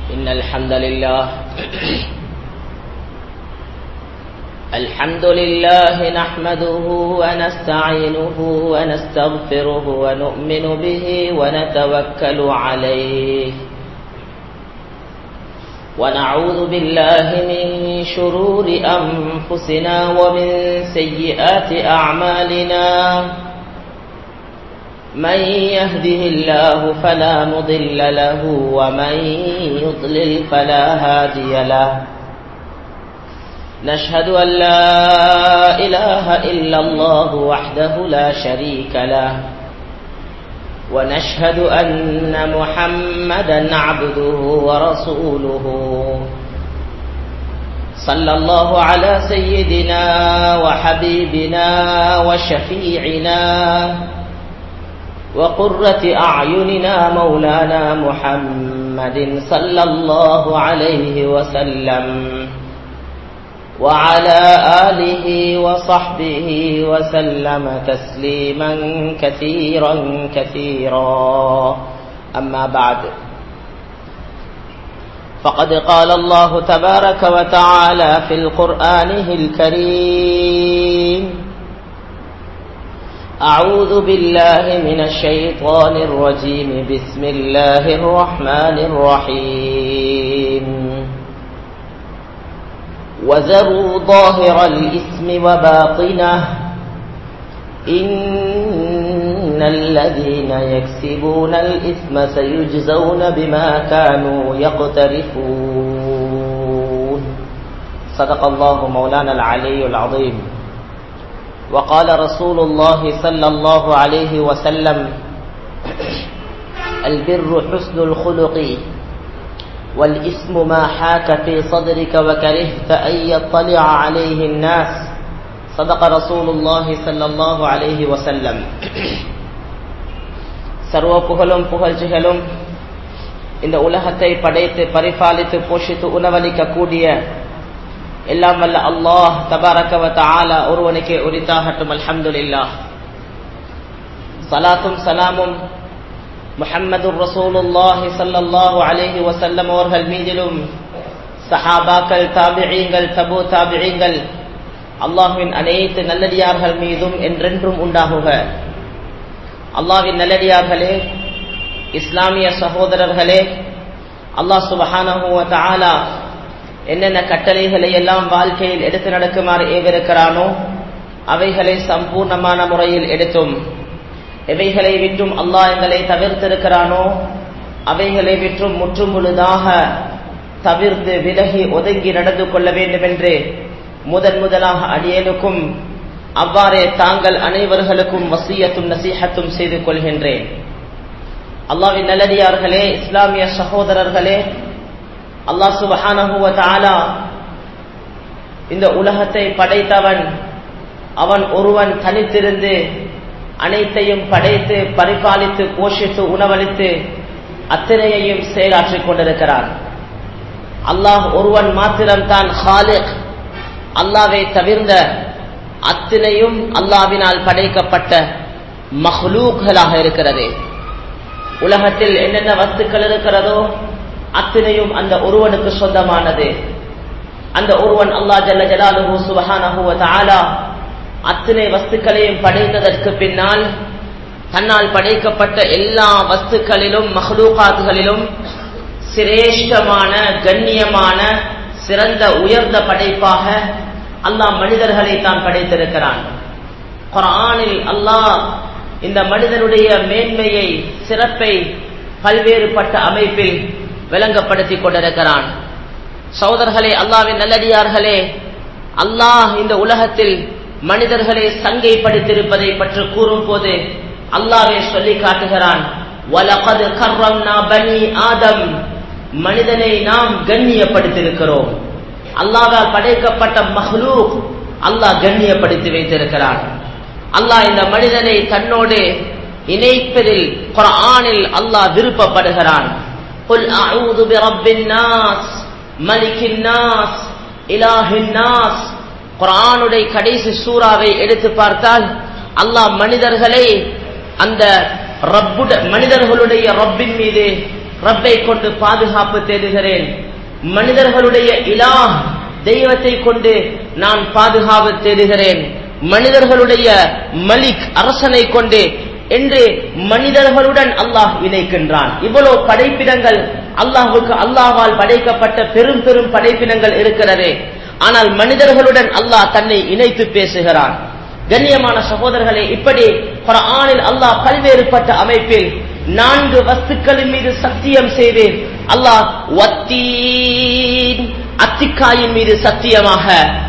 إن الحمد لله الحمد لله نحمده ونستعينه ونستغفره ونؤمن به ونتوكل عليه ونعوذ بالله من شرور أنفسنا ومن سيئات أعمالنا من يهده الله فلا مضل له ومن يضلل فلا هادي له نشهد أن لا إله إلا الله وحده لا شريك له ونشهد أن محمدا عبده ورسوله صلى الله على سيدنا وحبيبنا وشفيعنا وقرة أعيننا مولانا محمد صلى الله عليه وسلم وعلى آله وصحبه وسلم تسليما كثيرا كثيرا أما بعد فقد قال الله تبارك وتعالى في القرآنه الكريم أعوذ بالله من الشيطان الرجيم بسم الله الرحمن الرحيم وذروا ظاهر الإثم وباطنه إن الذين يكسبون الإثم سيجزون بما كانوا يقترفون صدق الله مولانا العلي العظيم وقال رسول الله صلى الله عليه وسلم البر حسن الخلق والإثم ما حاك في صدرك وكرهت أن يطلع عليه الناس صدق رسول الله صلى الله عليه وسلم சர்வ புகழும் புகழ்ச்சிகளும் இந்த உலகத்தை படைத்து பரிபாலித்து போஷித்து உணவளிக்க கூடிய எல்லாம் வல்ல அல்லாஹ் தபாரக்கவ தாலா ஒருவனுக்கு உரித்தாகட்டும் அல்ஹம்துலில்லா சலாத்தும் சலாமும் முஹம்மது ரசூலுல்லாஹி சல்லல்லாஹு அலைஹி வசல்லம் அவர்கள் மீதிலும் சஹாபாக்கள் தாபிழீங்கள் தபு தாபிழீங்கள் அல்லாஹுவின் அனைத்து நல்லடியார்கள் மீதும் என்றென்றும் உண்டாகுக அல்லாவின் நல்லடியார்களே இஸ்லாமிய சகோதரர்களே அல்லாஹ் சுபஹானஹுவ தாலா என்னென்ன கட்டளைகளை எல்லாம் வாழ்க்கையில் எடுத்து நடக்குமாறு ஏவிருக்கிறானோ அவைகளை சம்பூர்ணமான முறையில் எடுத்தும் எவைகளை விற்றும் அல்லாஹ் எங்களை தவிர்த்திருக்கிறானோ அவைகளை விற்றும் முற்றும் முழுதாக தவிர்த்து விலகி ஒதுங்கி நடந்து கொள்ள வேண்டும் என்று முதன் முதலாக அடியேனுக்கும் அவ்வாறே தாங்கள் அனைவர்களுக்கும் வசியத்தும் நசீகத்தும் செய்து கொள்கின்றேன் அல்லாவின் நல்லடியார்களே இஸ்லாமிய சகோதரர்களே அல்லாஹ் சுபஹானஹுவ தாலா இந்த உலகத்தை படைத்தவன் அவன் ஒருவன் தனித்திருந்து அனைத்தையும் படைத்து பரிபாலித்து போஷித்து உணவளித்து அத்தனையையும் செயலாற்றிக் கொண்டிருக்கிறான் அல்லாஹ் ஒருவன் மாத்திரம்தான் ஹாலிக் அல்லாவை தவிர்ந்த அத்தனையும் அல்லாவினால் படைக்கப்பட்ட மஹ்லூக்களாக இருக்கிறது உலகத்தில் என்னென்ன வஸ்துக்கள் இருக்கிறதோ அத்தனையும் அந்த ஒருவனுக்கு சொந்தமானது அந்த ஒருவன் அல்லா ஜல்ல ஜலாலுஹு சுபஹானஹு தஆலா அத்தனை வஸ்துக்களையும் படைத்ததற்கு பின்னால் தன்னால் படைக்கப்பட்ட எல்லா வஸ்துக்களிலும் மஹ்லூகாத்துகளிலும் சிரேஷ்டமான கண்ணியமான சிறந்த உயர்ந்த படைப்பாக அல்லாஹ் மனிதர்களை தான் படைத்திருக்கிறான் குரானில் அல்லாஹ் இந்த மனிதனுடைய மேன்மையை சிறப்பை பல்வேறுபட்ட அமைப்பில் விளங்கப்படுத்திக் கொண்டிருக்கிறான் சகோதரர்களே அல்லாவின் நல்லடியார்களே அல்லாஹ் இந்த உலகத்தில் மனிதர்களை சங்கைப்படுத்தியிருப்பதை பற்றி கூறும் போது அல்லாவே சொல்லி காட்டுகிறான் ஆதம் மனிதனை நாம் கண்ணியப்படுத்தியிருக்கிறோம் அல்லாவால் படைக்கப்பட்ட மஹ்லூக் அல்லாஹ் கண்ணியப்படுத்தி வைத்திருக்கிறான் அல்லாஹ் இந்த மனிதனை தன்னோடு இணைப்பதில் குரானில் அல்லாஹ் விருப்பப்படுகிறான் قل أعوذ برب الناس ملك الناس إله الناس குரானுடைய கடைசி சூறாவை எடுத்து பார்த்தால் அல்லாஹ் மனிதர்களை அந்த ரப்புட மனிதர்களுடைய ரப்பின் மீது ரப்பை கொண்டு பாதுகாப்பு தேடுகிறேன் மனிதர்களுடைய இலா தெய்வத்தை கொண்டு நான் பாதுகாப்பு தேடுகிறேன் மனிதர்களுடைய மலிக் அரசனை கொண்டு என்று மனிதர்களுடன் அல்லாஹ் இணைக்கின்றான் இவ்வளவு படைப்பினங்கள் அல்லாஹுக்கு அல்லாஹால் படைக்கப்பட்ட பெரும் பெரும் படைப்பினங்கள் இருக்கிறதே ஆனால் மனிதர்களுடன் அல்லாஹ் தன்னை இணைத்து பேசுகிறான் கண்ணியமான சகோதரர்களே இப்படி குரானில் அல்லாஹ் பல்வேறுபட்ட அமைப்பில் நான்கு வஸ்துக்களின் மீது சத்தியம் செய்து அல்லாஹ் வத்தீன் அத்திக்காயின் மீது சத்தியமாக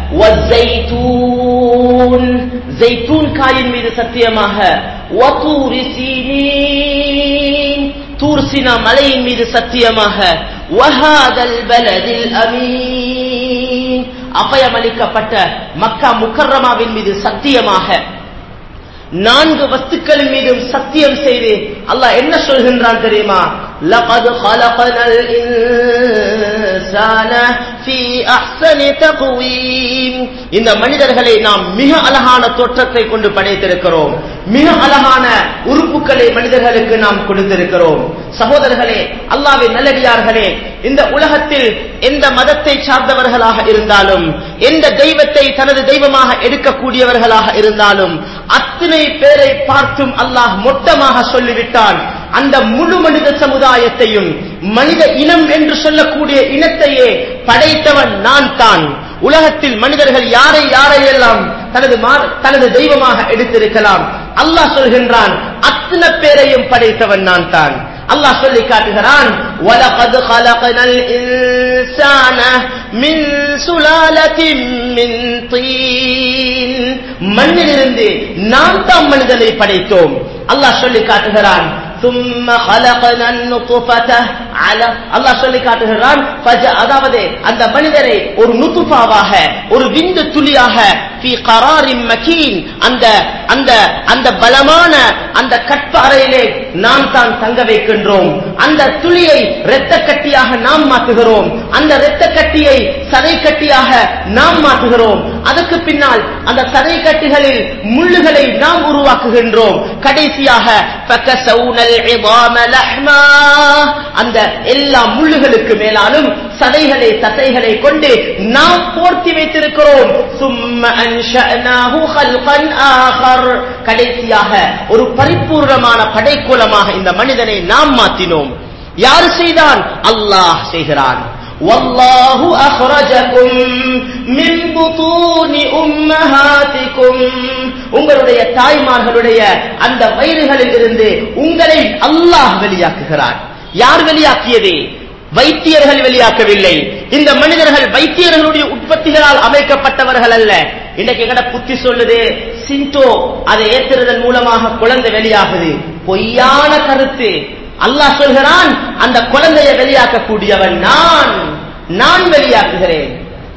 வஸ்ஸைத்தூன் ஜெய்தூன் காயின் மீது சத்தியமாக வதூரி சீனீன் தூர் சினா மலையின் மீது சத்தியமாக வஹாதல் பலதில் அமீன் அபயமளிக்கப்பட்ட மக்கா முக்கர்ரமாவின் மீது சத்தியமாக நான்கு வஸ்துக்களின் மீதும் சத்தியம் செய்து அல்லாஹ் என்ன சொல்கின்றான் தெரியுமா لقد خلقنا الإنسان في أحسن تقويم இந்த மனிதர்களை நாம் மிக அழகான தோற்றத்தை கொண்டு படைத்திருக்கிறோம் மிக அழகான உறுப்புகளை மனிதர்களுக்கு நாம் கொடுத்திருக்கிறோம் சகோதரர்களே அல்லாவின் நல்லடியார்களே இந்த உலகத்தில் எந்த மதத்தை சார்ந்தவர்களாக இருந்தாலும் எந்த தெய்வத்தை தனது தெய்வமாக எடுக்கக்கூடியவர்களாக இருந்தாலும் அத்தனை பேரை பார்த்தும் அல்லாஹ் மொத்தமாக சொல்லிவிட்டான் அந்த முழு மனித சமுதாயத்தையும் மனித இனம் என்று சொல்லக்கூடிய இனத்தையே படைத்தவன் நான் தான் உலகத்தில் மனிதர்கள் யாரை யாரையெல்லாம் தனது தனது தெய்வமாக எடுத்திருக்கலாம் அல்லாஹ் சொல்கின்றான் அத்தனை பேரையும் படைத்தவன் நான் தான் அல்லாஹ் சொல்லி காட்டுகிறான் وَلَقَدْ خَلَقْنَا الْإِنسَانَ مِنْ سُلَالَةٍ مِنْ طِينٍ மண்ணிலிருந்து நாம் தான் மனிதனை படைத்தோம் அல்லாஹ் சொல்லி காட்டுகிறான் ثم خلقنا النطفة على அல்லாஹ் சொல்லி காட்டுகிறான் அதாவது அந்த மனிதரை ஒரு நுத்துஃபாவாக ஒரு விந்து துளியாக في قرار مكين அந்த அந்த அந்த பலமான அந்த கற்ப அறையிலே நாம் தான் தங்க வைக்கின்றோம் அந்த துளியை இரத்த கட்டியாக நாம் மாற்றுகிறோம் அந்த இரத்த கட்டியை சதை கட்டியாக நாம் மாற்றுகிறோம் அதுக்கு பின்னால் அந்த சதை கட்டிகளில் முள்ளுகளை நாம் உருவாக்குகின்றோம் கடைசியாக அந்த எல்லா முள்ளுகளுக்கு மேலாலும் சதைகளை தசைகளை கொண்டு நாம் போர்த்தி வைத்திருக்கிறோம் கடைசியாக ஒரு பரிபூர்ணமான படைக்குலமாக இந்த மனிதனை நாம் மாற்றினோம் யார் செய்தான் அல்லாஹ் செய்கிறான் والله أخرجكم من بطون أمهاتكم உங்களுடைய தாய்மார்களுடைய அந்த வயிறுகளில் இருந்து உங்களை அல்லாஹ் வெளியாக்குகிறார் யார் வெளியாக்கியது வைத்தியர்கள் வெளியாக்கவில்லை இந்த மனிதர்கள் வைத்தியர்களுடைய உற்பத்திகளால் அமைக்கப்பட்டவர்கள் அல்ல இன்னைக்கு எங்கட புத்தி சொல்லுது சிண்டோ அதை ஏற்றுறதன் மூலமாக குழந்தை வெளியாகுது பொய்யான கருத்து அல்லாஹ் சொல்கிறான் அந்த குழந்தையை வெளியாக்கக்கூடியவன் நான் நான் வெளியாக்குகிறேன்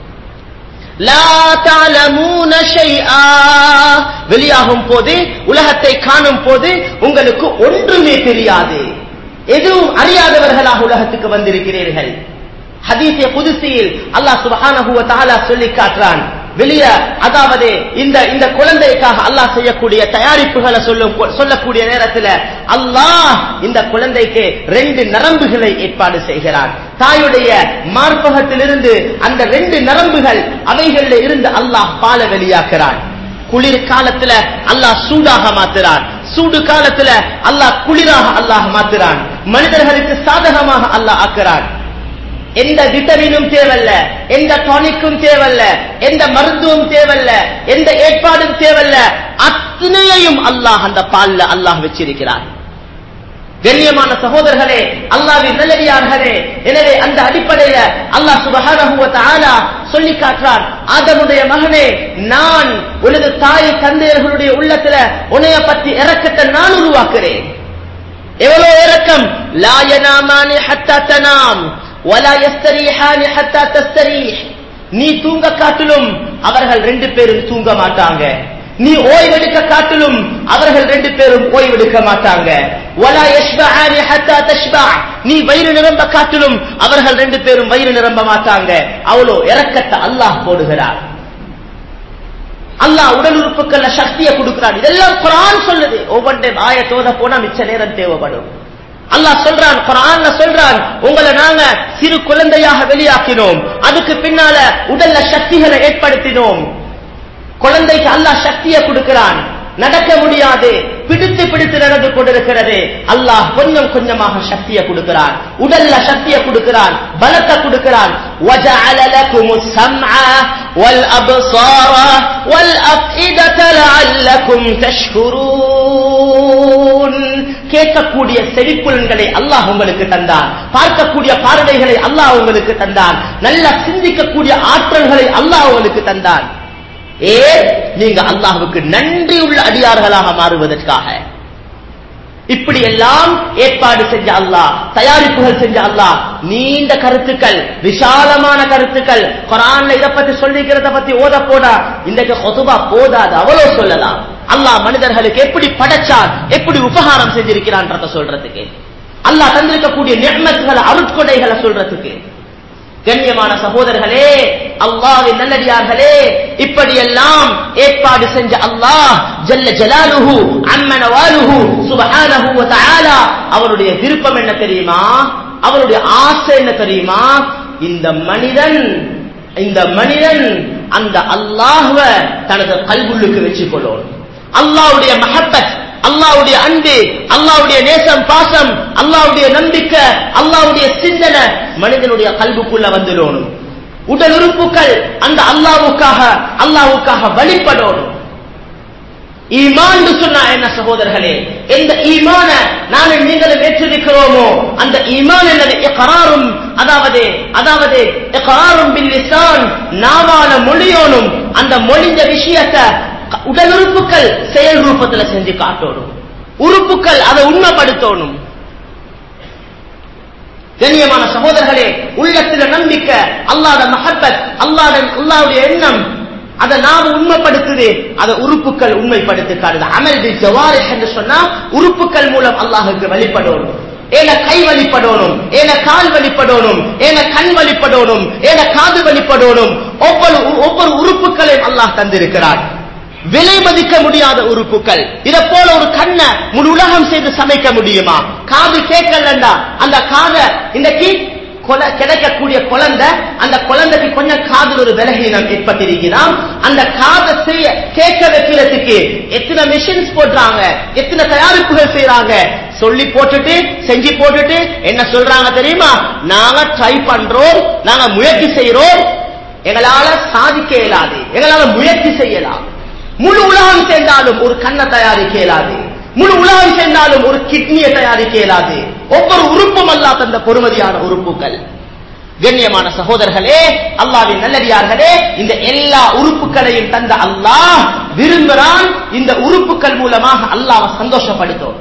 வெளியாகும் போது உலகத்தை காணும் போது உங்களுக்கு ஒன்றுமே தெரியாது எதுவும் அறியாதவர்களாக உலகத்துக்கு வந்திருக்கிறீர்கள் ஹதீசிய புதுசியில் அல்லாஹ் சுபஹானஹு வ தஆலா சொல்லி காட்டுறான் வெளிய அதாவது இந்த இந்த குழந்தைக்காக அல்லாஹ் செய்யக்கூடிய தயாரிப்புகளை சொல்லும் சொல்லக்கூடிய நேரத்தில் அல்லாஹ் இந்த குழந்தைக்கு ரெண்டு நரம்புகளை ஏற்பாடு செய்கிறான் தாயுடைய மார்பகத்திலிருந்து அந்த ரெண்டு நரம்புகள் அவைகளில் இருந்து அல்லாஹ் பால வெளியாக்குறான் குளிர் காலத்துல அல்லாஹ் சூடாக மாத்துறான் சூடு காலத்துல அல்லாஹ் குளிராக அல்லாஹ் மாத்துறான் மனிதர்களுக்கு சாதகமாக அல்லாஹ் ஆக்குறான் எந்த விட்டமினும் தேவல்ல எந்த டானிக்கும் தேவல்ல எந்த மருந்துவும் தேவல்ல எந்த ஏற்பாடும் தேவல்ல அத்தனையையும் அல்லாஹ் அந்த பால்ல அல்லாஹ் வச்சிருக்கிறார் கண்ணியமான சகோதரர்களே அல்லாவின் நல்லடியார்களே எனவே அந்த அடிப்படையில அல்லாஹ் சுபஹானஹு வ தஆலா சொல்லி காட்டுறார் ஆதமுடைய மகனே நான் உனது தாய் தந்தையர்களுடைய உள்ளத்துல உன்னைய பத்தி இறக்கத்தை நான் உருவாக்குறேன் எவ்வளவு இறக்கம் லா யனாமானி ஹத்தா தனாம் வலா யஸ்தரீஹானி ஹத்தா தஸ்தரீஹ் நீ தூங்க காட்டிலும் அவர்கள் ரெண்டு பேரும் தூங்க மாட்டாங்க நீ ஓய்வெடுக்க காட்டிலும் அவர்கள் ரெண்டு பேரும் ஓய்வெடுக்க மாட்டாங்க வலா யஷ்பஆனி ஹத்தா தஷ்பா நீ வயிறு நிரம்ப காட்டிலும் அவர்கள் ரெண்டு பேரும் வயிறு நிரம்ப மாட்டாங்க அவ்வளோ இறக்கத்தை அல்லாஹ் போடுகிறார் அல்லாஹ் உடல் உறுப்புக்கள்ல சக்தியை கொடுக்கிறான் இதெல்லாம் குரான் சொல்லுது ஒவ்வொன்றையும் ஆயத்தோத போனா மிச்ச நேரம் தேவைப்படும் அல்லாஹ் சொல்றான் குரான்ல சொல்றான் உங்களை நாங்க சிறு குழந்தையாக வெளியாக்கினோம் அதுக்கு பின்னால உடல்ல சக்திகளை ஏற்படுத்தினோம் குழந்தைக்கு அல்லாஹ் சக்தியை கொடுக்கிறான் நடக்க முடியாது பிடித்து பிடித்து நடந்து கொண்டிருக்கிறது அல்லாஹ் கொஞ்சம் கொஞ்சமாக சக்தியை கொடுக்கிறான் உடல்ல சக்தியை கொடுக்கிறான் பலத்தை கொடுக்கிறான் وَجَعَلَ لَكُمُ السَّمْعَ وَالْأَبْصَارَ وَالْأَفْئِدَةَ لَعَلَّكُمْ تَشْكُرُونَ கேட்கக்கூடிய செவிப்புலன்களை அல்லாஹ் உங்களுக்கு தந்தான் பார்க்கக்கூடிய பார்வைகளை அல்லாஹ் உங்களுக்கு தந்தான் நல்லா சிந்திக்கக்கூடிய ஆற்றல்களை அல்லாஹ் உங்களுக்கு தந்தான் ஏன் நீங்க அல்லாஹ்வுக்கு நன்றி உள்ள அடியார்களாக மாறுவதற்காக இப்படி எல்லாம் ஏற்பாடு செஞ்ச அல்லாஹ் தயாரிப்புகள் செஞ்ச அல்லாஹ் நீண்ட கருத்துக்கள் விசாலமான கருத்துக்கள் குரான்ல இத பத்தி சொல்லிக்கிறத பத்தி ஓத போடா இன்றைக்கு கொதுபா போதாது அவ்வளவு சொல்லலாம் அல்லாஹ் மனிதர்களுக்கு எப்படி படைச்சான் எப்படி உபகாரம் செஞ்சிருக்கிறான்றத சொல்றதுக்கு அல்லாஹ் தந்திருக்கக்கூடிய நியமத்துகளை அருட்கொடைகளை சொல்றதுக்கு கண்ணியமான சகோதரர்களே அல்லாவின் நல்லடியார்களே இப்படியெல்லாம் ஏற்பாடு செஞ்ச அல்லாஹ் ஜல்ல ஜலாலுஹு அம்மன வாலுஹு சுபஹானஹு வ தஆலா அவருடைய விருப்பம் என்ன தெரியுமா அவருடைய ஆசை என்ன தெரியுமா இந்த மனிதன் இந்த மனிதன் அந்த அல்லாஹ்வ தனது கல்புள்ளுக்கு வச்சு கொள்ளணும் அல்லாஹ்வுடைய மஹப்பத் அல்லாவுடைய அன்பு அல்லாவுடைய நேசம் பாசம் அல்லாவுடைய நம்பிக்கை அல்லாவுடைய சிந்தனை மனிதனுடைய கல்புக்குள்ள வந்துடணும் உடல் உறுப்புகள் அந்த அல்லாவுக்காக அல்லாவுக்காக வழிபடணும் ஈமான் சொன்னா என்ன சகோதரர்களே எந்த ஈமான நானும் நீங்களும் ஏற்றிருக்கிறோமோ அந்த ஈமான் என்னது இகராரும் அதாவது அதாவது இகராரும் பில்லிசான் நாவால மொழியோனும் அந்த மொழிஞ்ச விஷயத்தை உடல் உறுப்புகள் செயல் ரூபத்துல செஞ்சு காட்டணும் உறுப்புகள் அதை உண்மைப்படுத்தணும் கண்ணியமான சகோதரர்களே உள்ளத்துல நம்பிக்கை அல்லாத மஹப்பத் அல்லாத அல்லாவுடைய எண்ணம் அதை நாம உண்மைப்படுத்துது அதை உறுப்புகள் உண்மைப்படுத்தி காட்டுது அமல் பி ஜவாரிஹ் என்று சொன்னா உறுப்புகள் மூலம் அல்லாஹுக்கு வழிபடணும் ஏன கை வழிபடணும் ஏன கால் வழிபடணும் ஏன கண் வழிபடணும் ஏன காது வழிபடணும் ஒவ்வொரு ஒவ்வொரு உறுப்புகளையும் அல்லாஹ் தந்திருக்கிறார் விலை மதிக்க முடியாத உறுப்புகள் இத போல ஒரு கண்ணை முழு உலகம் செய்து சமைக்க முடியுமா காது கேட்கலண்டா அந்த காதை இன்னைக்கு கிடைக்கக்கூடிய குழந்தை அந்த குழந்தைக்கு கொஞ்சம் காதில் ஒரு விலகீனம் ஏற்பட்டிருக்கிறான் அந்த காதை செய்ய கேட்க வைக்கிறதுக்கு எத்தனை மிஷின்ஸ் போடுறாங்க எத்தனை தயாரிப்புகள் செய்யறாங்க சொல்லி போட்டுட்டு செஞ்சு போட்டுட்டு என்ன சொல்றாங்க தெரியுமா நாங்க ட்ரை பண்றோம் நாங்க முயற்சி செய்யறோம் எங்களால சாதிக்க இயலாது எங்களால முயற்சி செய்யலாம் முழு உலகம் சேர்ந்தாலும் ஒரு கண்ணை தயாரிக்க இயலாது முழு உலகம் சேர்ந்தாலும் ஒரு கிட்னியை தயாரிக்க இயலாது ஒவ்வொரு உறுப்பும் அல்லா தந்த பொறுமதியான உறுப்புகள் கண்ணியமான சகோதரர்களே அல்லாவின் நல்லடியார்களே இந்த எல்லா உறுப்புகளையும் தந்த அல்லாஹ் விரும்புகிறான் இந்த உறுப்புகள் மூலமாக அல்லாஹ் சந்தோஷப்படுத்தும்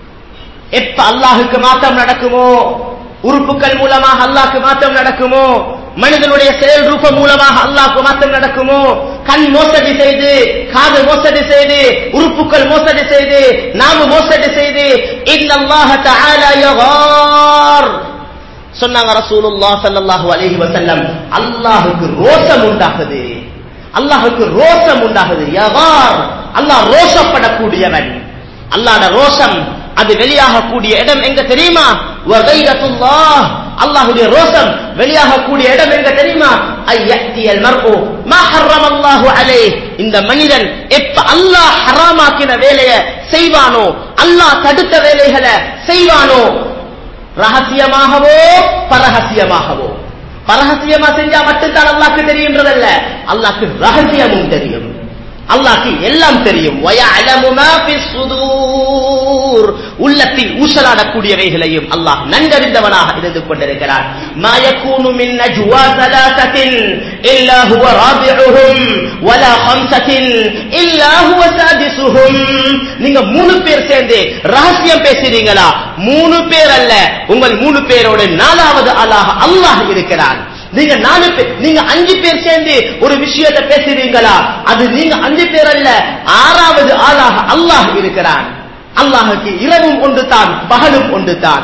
எப்ப அல்லாஹுக்கு மாற்றம் நடக்குமோ உறுப்புகள் மூலமாக அல்லாஹ்க்கு மாற்றம் நடக்குமோ மனிதனுடைய செயல் ரூபம் மூலமாக அல்லாஹ்க்கு மாற்றம் நடக்குமோ கண் மோசடி செய்து காது மோசடி செய்து உறுப்புகள் மோசடி செய்து நாம மோசடி செய்து இன்னல்லாஹ தஆலா யகார் சொன்னாங்க ரசூலுல்லாஹ் ஸல்லல்லாஹு அலைஹி வஸல்லம் அல்லாஹ்வுக்கு ரோஷம் உண்டாகுது அல்லாஹ்வுக்கு ரோஷம் உண்டாகுது யகார் அல்லாஹ் ரோஷப்படக்கூடியவன் அல்லாஹ்ட ரோஷம் அது வெளியாகக்கூடிய இடம் எங்க தெரியுமா வகைரத்துல்லாஹ் அல்லாஹ்வுடைய ரோஷம் வெளியாகக்கூடிய இடம் எங்க தெரியுமா ஐயத்தியல் மர்உ மா ஹர்ரமல்லாஹு அலைஹி இந்த மனிதன் எப்ப அல்லாஹ் ஹராமாக்கின வேலையை செய்வானோ அல்லாஹ் தடுத்த வேலைகளை செய்வானோ ரகசியமாகவோ பரகசியமாகவோ பரகசியமா செஞ்சா மட்டும்தான் அல்லாஹ்க்கு தெரியுன்றதல்ல அல்லாஹ்க்கு ரகசியமும் தெரியும் அல்லாஹ்க்கு எல்லாம் தெரியும் வயஅலமு மா ஃபிஸ் சுதூர் உள்ளத்தில் ஊசலாடக்கூடியவைகளையும் அல்லாஹ் நன்கறிந்தவனாக இருந்து கொண்டிருக்கிறான் மா யகூனு மின் நஜ்வா ثلاثه الا هو رابعهم ولا خمسه الا هو سادسهم நீங்க மூணு பேர் சேர்ந்து ரகசியம் பேசுறீங்களா மூணு பேர் அல்ல உங்கள் மூணு பேரோட நாலாவது அல்லாஹ் அல்லாஹ் இருக்கிறான் நீங்க நாலு பேர் நீங்க அஞ்சு பேர் சேர்ந்து ஒரு விஷயத்தை பேசுறீங்களா அது நீங்க அஞ்சு பேர் அல்ல ஆறாவது ஆளாக அல்லாஹ் இருக்கிறான் அல்லாஹுக்கு இரவும் ஒன்று தான் பகலும் ஒன்று தான்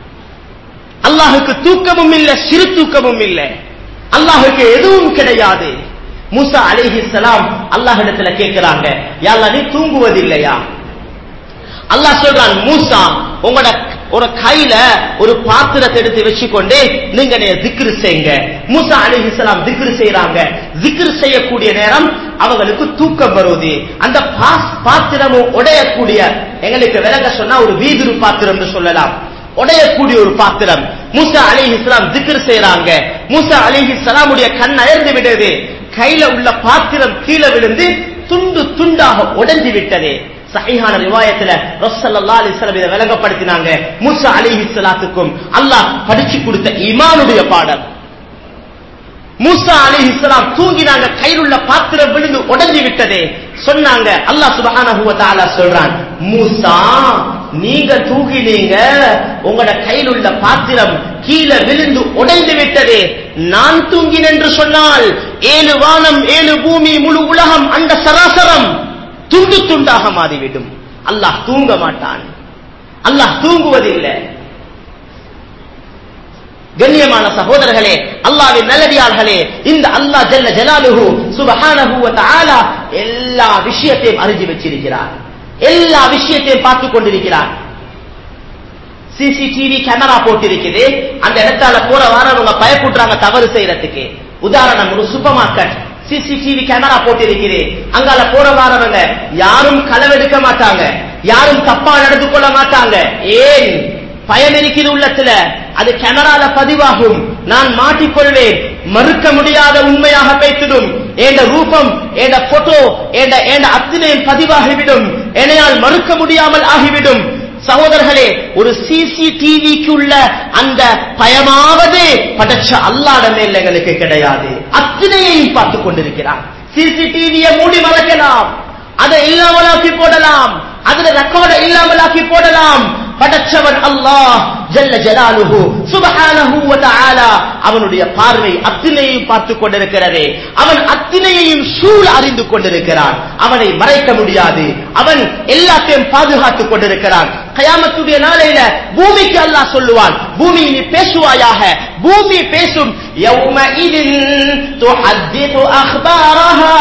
அல்லாஹுக்கு தூக்கமும் இல்ல சிறு தூக்கமும் இல்ல அல்லாஹுக்கு எதுவும் கிடையாது மூசா அலிஹி சலாம் அல்லாஹிடத்துல கேட்கிறாங்க யாரா நீ தூங்குவதில்லையா அல்லாஹ் சொல்றான் மூசா உங்களோட ஒரு கையில ஒரு பாத்திரத்தை எடுத்து வச்சுக்கொண்டு நீங்க திக்ரு செய்யுங்க மூசா அலிஹிஸ்லாம் திக்ரு செய்யறாங்க திக்ரு செய்யக்கூடிய நேரம் அவங்களுக்கு தூக்கம் வருவது அந்த பாத்திரமும் உடையக்கூடிய எங்களுக்கு விளங்க சொன்னா ஒரு வீதிரு பாத்திரம் சொல்லலாம் உடையக்கூடிய ஒரு பாத்திரம் மூசா அலி இஸ்லாம் திக்ரு செய்யறாங்க மூசா அலி இஸ்லாமுடைய கண் அயர்ந்து விடுது கையில உள்ள பாத்திரம் கீழே விழுந்து துண்டு துண்டாக உடைஞ்சு விட்டது சஹீஹான ரிவாயத்துல ரசல்லா அலிஸ்லாம் இதை விளங்கப்படுத்தினாங்க மூசா அலிஹி சலாத்துக்கும் அல்லாஹ் படிச்சு கொடுத்த ஈமானுடைய பாடம் மூசா அலி இஸ்லாம் தூங்கினாங்க கையில் உள்ள பாத்திரம் விழுந்து உடைஞ்சு விட்டதே சொன்னாங்க அல்லாஹ் சுபஹானஹு சொல்றான் மூசா நீங்க தூங்கினீங்க உங்களோட கையில் உள்ள பாத்திரம் கீழே விழுந்து உடைந்து விட்டது நான் தூங்கினேன் என்று சொன்னால் ஏழு வானம் ஏழு பூமி முழு உலகம் அந்த சராசரம் துண்டு துண்டாக மாறிவிடும் அல்லாஹ் தூங்க மாட்டான் அல்லாஹ் தூங்குவதில்லை கண்ணியமான சகோதரர்களே அல்லாவின் நல்லடியார்களே இந்த அல்லாஹ் ஜல்ல ஜலாலுஹு சுபஹானஹு வ தஆலா எல்லா விஷயத்தையும் அறிஞ்சு வச்சிருக்கிறார் எல்லா விஷயத்தையும் பார்த்து கொண்டிருக்கிறார் சிசிடிவி கேமரா போட்டிருக்குது அந்த இடத்தால போற வாரவங்க பயப்படுறாங்க தவறு செய்யறதுக்கு உதாரணம் ஒரு சூப்பர் மார்க்கெட் சிசிடிவி கேமரா போட்டிருக்குது அங்கால போற வாரவங்க யாரும் களவெடுக்க மாட்டாங்க யாரும் தப்பா நடந்து கொள்ள மாட்டாங்க ஏன் பயம் இருக்குது உள்ளத்துல அது கேமரால பதிவாகும் நான் மாட்டிக்கொள்வேன் மறுக்க முடியாத உண்மையாக பேசிடும் என்ற ரூபம் என்ற போட்டோ என்ற என்ற அத்தனையும் பதிவாகிவிடும் எனையால் மறுக்க முடியாமல் ஆகிவிடும் சகோதரர்களே ஒரு சிசிடிவிக்கு உள்ள அந்த பயமாவது படைச்ச அல்லாட மேல் எங்களுக்கு கிடையாது அத்தனையையும் பார்த்துக் கொண்டிருக்கிறார் சிசிடிவியை மூடி மறைக்கலாம் அதை இல்லாமலாக்கி போடலாம் அதுல ரெக்கார்ட இல்லாமலாக்கி போடலாம் படைச்சவன் அல்லாஹ் ஜல்ல ஜலாலுஹு சுபஹானஹு வ தஆலா அவனுடைய பார்வை அத்தனையையும் பார்த்துக் கொண்டிருக்கிறது அவன் அத்தனையையும் சூழ் அறிந்து கொண்டிருக்கிறான் அவனை மறைக்க முடியாது அவன் எல்லாத்தையும் பாதுகாத்துக் கொண்டிருக்கிறான் கயாமத்துடைய நாளையில பூமிக்கு அல்லாஹ் சொல்லுவான் பூமி நீ பேசுவாயாக பூமி பேசும் யௌமஇதின் துஹத்திது அக்பாரஹா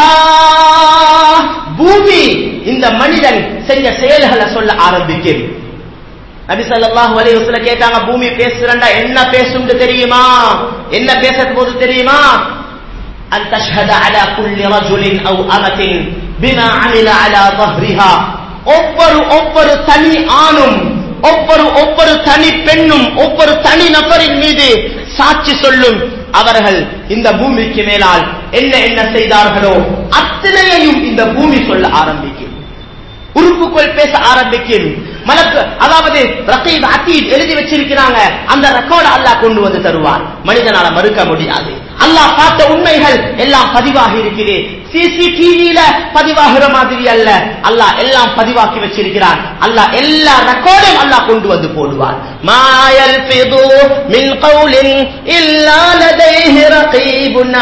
பூமி இந்த மனிதன் செஞ்ச செயல்களை சொல்ல ஆரம்பிக்கும் நபி ஸல்லல்லாஹு அலைஹி வஸல்லம் கேட்டாங்க பூமி பேசுறண்டா என்ன பேசும்னு தெரியுமா என்ன பேசறது போது தெரியுமா அன் தஷ்ஹத அலா குல்லி ரஜுலின் அவ் அமத்தின் பிமா அமில அலா ظهرها ஒவ்வொரு ஒவ்வொரு தனி ஆணும் ஒவ்வொரு ஒவ்வொரு தனி பெண்ணும் ஒவ்வொரு தனி நபரின் மீது சாட்சி சொல்லும் அவர்கள் இந்த பூமிக்கு மேலால் என்ன என்ன செய்தார்களோ அத்தனையையும் இந்த பூமி சொல்ல ஆரம்பிக்கும் உறுப்புக்குள் பேச ஆரம்பிக்கும் மலக்கு அதாவது ரகீப் அத்தீத் எழுதி வச்சிருக்கிறாங்க அந்த ரெக்கார்டு அல்லாஹ் கொண்டு வந்து தருவார் மனிதனால மறுக்க முடியாது அல்லாஹ் பார்த்த உண்மைகள் எல்லாம் பதிவாகி இருக்குது சிசிடிவியில பதிவாகிற மாதிரி அல்ல அல்லாஹ் எல்லாம் பதிவாக்கி வச்சிருக்கிறான் அல்லாஹ் எல்லா ரெக்கார்டையும் அல்லாஹ் கொண்டு வந்து போடுவார் மாயல் பிது மின் கவுலின் இல்லா லதைஹி ரகீபுன்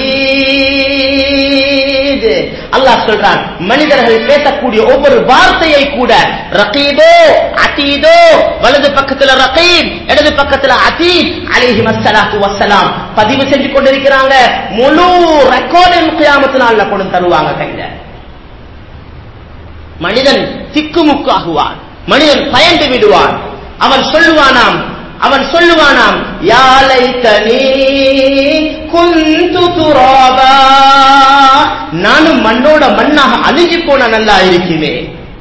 அதீத் அல்லாஹ் சொல்றான் மனிதர்கள் பேசக்கூடிய ஒவ்வொரு வார்த்தையை கூட ரகீபோ அதீதோ வலது பக்கத்துல ரகீப் இடது பக்கத்துல அதீத் அலைஹி வஸ்ஸலாத்து வஸ்ஸலாம் பதிவு செஞ்சு கொண்டிருக்கிறாங்க முழு ரெக்கார்டையும் கியாமத்து நாள்ல கொண்டு தருவாங்க கையில மனிதன் திக்குமுக்கு ஆகுவான் மனிதன் பயந்து விடுவான் அவன் சொல்லுவானாம் அவன் சொல்லுவானாம் யாலை தனி குந்து துராபா நானும் மண்ணோட மண்ணாக அழிஞ்சு போன நல்லா இருக்குமே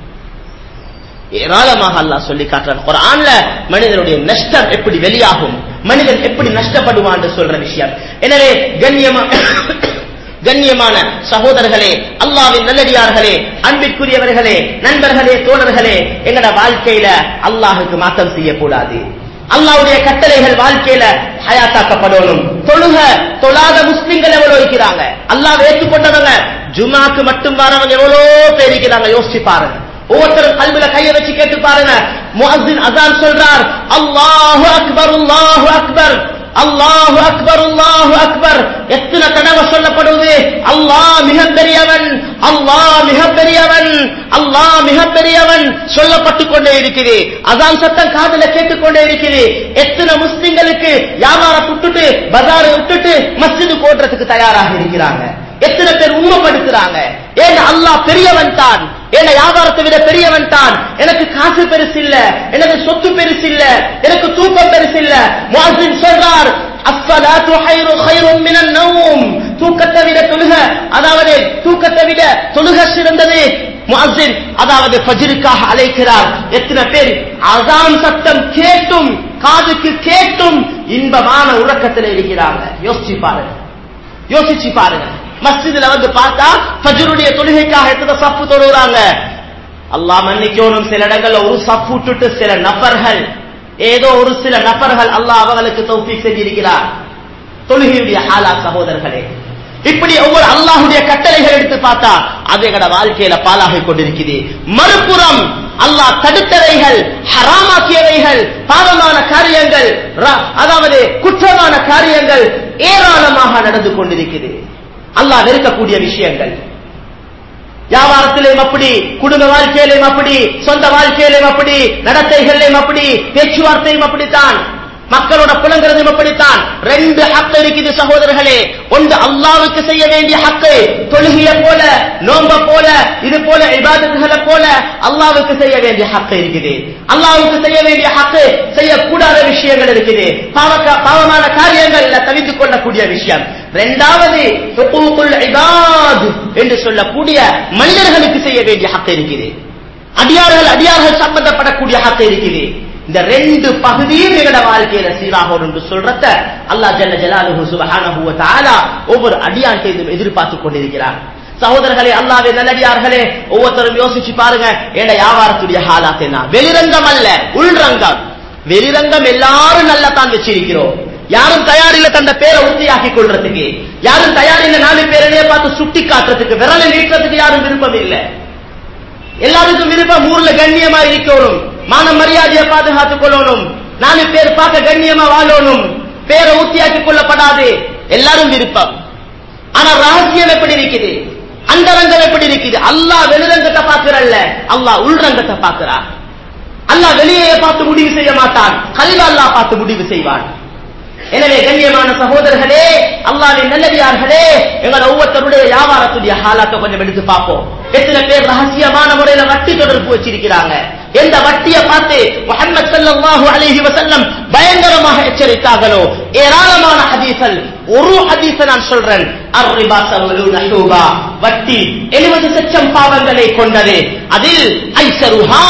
ஏராளமாக அல்லாஹ் சொல்லி காட்டுறான் குரான்ல மனிதனுடைய நஷ்டம் எப்படி வெளியாகும் மனிதன் எப்படி நஷ்டப்படுவான் சொல்ற விஷயம் எனவே கண்ணியமா கண்ணியமான சகோதரர்களே அல்லாவின் நல்லடியார்களே அன்பிற்குரியவர்களே நண்பர்களே தோழர்களே எங்கட வாழ்க்கையில அல்லாஹுக்கு மாற்றம் செய்யக்கூடாது அல்லாவுடைய கட்டளைகள் வாழ்க்கையில ஹயாத்தாக்கப்படணும் தொழுக தொழாத முஸ்லிம்கள் எவ்வளவு இருக்கிறாங்க அல்லாஹ் ஏற்றுக்கொண்டவங்க ஜுமாக்கு மட்டும் வரவங்க எவ்வளோ பேர் இருக்கிறாங்க யோசிச்சு பாருங்க ஒவ்வொருத்தரும் கல்வில கைய வச்சு கேட்டு பாருங்க முஅஸ்ஸின் அசான் சொல்றார் அல்லாஹு அக்பர் அல்லாஹு அக்பர் அல்லாஹு அக்பர் அல்லாஹு அக்பர் எத்தனை தடவை சொல்லப்படுவது அல்லாஹ் மிக பெரியவன் அல்லாஹ் மிக பெரியவன் அல்லாஹ் மிக பெரியவன் சொல்லப்பட்டு கொண்டே இருக்குது அதான் சத்தம் காதுல கேட்டுக்கொண்டே இருக்குது எத்தனை முஸ்லிம்களுக்கு வியாபாரம் விட்டுட்டு பஜாரை விட்டுட்டு மஸ்ஜிது போடுறதுக்கு தயாராக இருக்கிறாங்க எத்தனை பேர் உண்மைப்படுத்துறாங்க ஏன் அல்லாஹ் பெரியவன் தான் என்ன வியாபாரத்தை விட பெரியவன் தான் எனக்கு காசு பெருசு இல்ல எனக்கு சொத்து பெருசு இல்ல எனக்கு தூக்கம் பெருசு இல்ல முஅஸ்ஸின் சொல்றார் அஸ்ஸலாத்து ஹைரு ஹைரும் மினன் நௌம் தூக்கத்தை விட தொழுக அதாவது தூக்கத்தை விட தொழுக சிறந்தது முஅஸ்ஸின் அதாவது ஃபஜ்ருக்காக அழைக்கிறார் எத்தனை பேர் அசான் சத்தம் கேட்டும் காதுக்கு கேட்டும் இன்பமான உறக்கத்தில் இருக்கிறாங்க யோசிச்சு பாருங்க யோசிச்சு பாருங்க மஸ்ஜிதுல வந்து பார்த்தா ஃபஜ்ருடைய தொழுகைக்காக எத்தனை சப்பு தொழுகிறாங்க அல்லாஹ் மன்னிக்கணும் சில இடங்கள்ல ஒரு சப்பு விட்டுட்டு சில நபர்கள் ஏதோ ஒரு சில நபர்கள் அல்லாஹ் அவர்களுக்கு தௌஃபீக் செஞ்சிருக்கிறார் தொழுகையுடைய ஹாலா சகோதரர்களே இப்படி ஒவ்வொரு அல்லாஹுடைய கட்டளைகள் எடுத்து பார்த்தா அது எங்கட வாழ்க்கையில பாலாகிக் கொண்டிருக்குது மறுபுறம் அல்லாஹ் தடுத்தவைகள் ஹராமாக்கியவைகள் பாவமான காரியங்கள் ர- அதாவது குற்றமான காரியங்கள் ஏராளமாக நடந்து கொண்டிருக்குது அல்லாஹ் வெறுக்கக்கூடிய விஷயங்கள் வியாபாரத்திலேயும் அப்படி குடும்ப வாழ்க்கையிலையும் அப்படி சொந்த வாழ்க்கையிலையும் அப்படி நடத்தைகளிலும் அப்படி பேச்சுவார்த்தையும் அப்படித்தான் மக்களோட புலங்கிறதும் அப்படித்தான் ரெண்டு ஹக்கு இருக்குது சகோதரர்களே ஒன்று அல்லாவுக்கு செய்ய வேண்டிய ஹக்கு தொழுகைய போல நோம்ப போல இது போல இபாதத்துகளை போல அல்லாவுக்கு செய்ய வேண்டிய ஹக்கு இருக்குது அல்லாவுக்கு செய்ய வேண்டிய ஹக்கு செய்யக்கூடாத விஷயங்கள் இருக்குது பாவக்க- பாவமான காரியங்கள்ல தவித்து கொள்ளக்கூடிய விஷயம் இரண்டாவது ஹுகூகுல் இபாத் என்று சொல்லக்கூடிய மனிதர்களுக்கு செய்ய வேண்டிய ஹக்கு இருக்குது அடியார்கள் அடியார்கள் சம்பந்தப்படக்கூடிய ஹக்கு இருக்குது இந்த ரெண்டு பகுதியும் எங்கட வாழ்க்கையில சீராகும் என்று சொல்றத அல்லாஹ் ஜல்ல ஜலாலுஹு சுப்ஹானஹு வ தஆலா ஒவ்வொரு அடியான் செய்து எதிர்பார்த்து கொண்டிருக்கிறார் சகோதரர்களே அல்லாஹ்வே நல்லடியார்களே ஒவ்வொருத்தரும் யோசிச்சு பாருங்க ஏட வியாபாரத்துடைய ஹாலாத் என்ன வெளிரங்கம் அல்ல உள்ரங்கம் வெளிரங்கம் எல்லாரும் நல்லா தான் வச்சிருக்கிறோம் யாரும் தயாரில்ல தந்த பேரை உறுதியாக்கி கொள்றதுக்கு யாரும் தயாரில்ல நாலு பேரையே பார்த்து சுட்டி காட்டுறதுக்கு விரலை நீட்டுறதுக்கு யாரும் விருப்பம் இல்லை எல்லாருக்கும் விருப்பம் ஊர்ல கண்ணியமா இருக்கணும் மான மரியாதையை பாதுகாத்துக் கொள்ளணும் நாலு பேர் பார்க்க கண்ணியமா வாழணும் பேரை ஊத்தியாக்கிக் கொள்ளப்படாது எல்லாரும் விருப்பம் ஆனா ரகசியம் எப்படி இருக்குது அந்தரங்கம் எப்படி இருக்குது அல்லாஹ் வெளிரங்கத்தை பார்க்கிறல்ல அல்லாஹ் உள்ரங்கத்தை பார்க்கிறா அல்லாஹ் வெளியே பார்த்து முடிவு செய்ய மாட்டான் கல்வ அல்லாஹ் பார்த்து முடிவு செய்வான் எனவே கண்ணியமான சகோதரர்களே அல்லாவின் நல்லடியார்களே எங்கள் ஒவ்வொருத்தருடைய வியாபாரத்துடைய ஹாலாத்தை கொஞ்சம் எடுத்து பார்ப்போம் எத்தனை பேர் ரகசியமான முறையில வட்டி தொடர்பு வச்சிருக்கிறாங்க எந்த வட்டியை பார்த்து முஹம்மது ஸல்லல்லாஹு அலைஹி வஸல்லம் பயங்கரமாக எச்சரித்தார்களோ ஏராளமான ஹதீஸ்கள் ஒரு ஹதீஸை நான் சொல்றேன் அர்ரிபா சவலுன ஹூபா வட்டி 70 லட்சம் பாவங்களை கொண்டது அதில் ஐசருஹா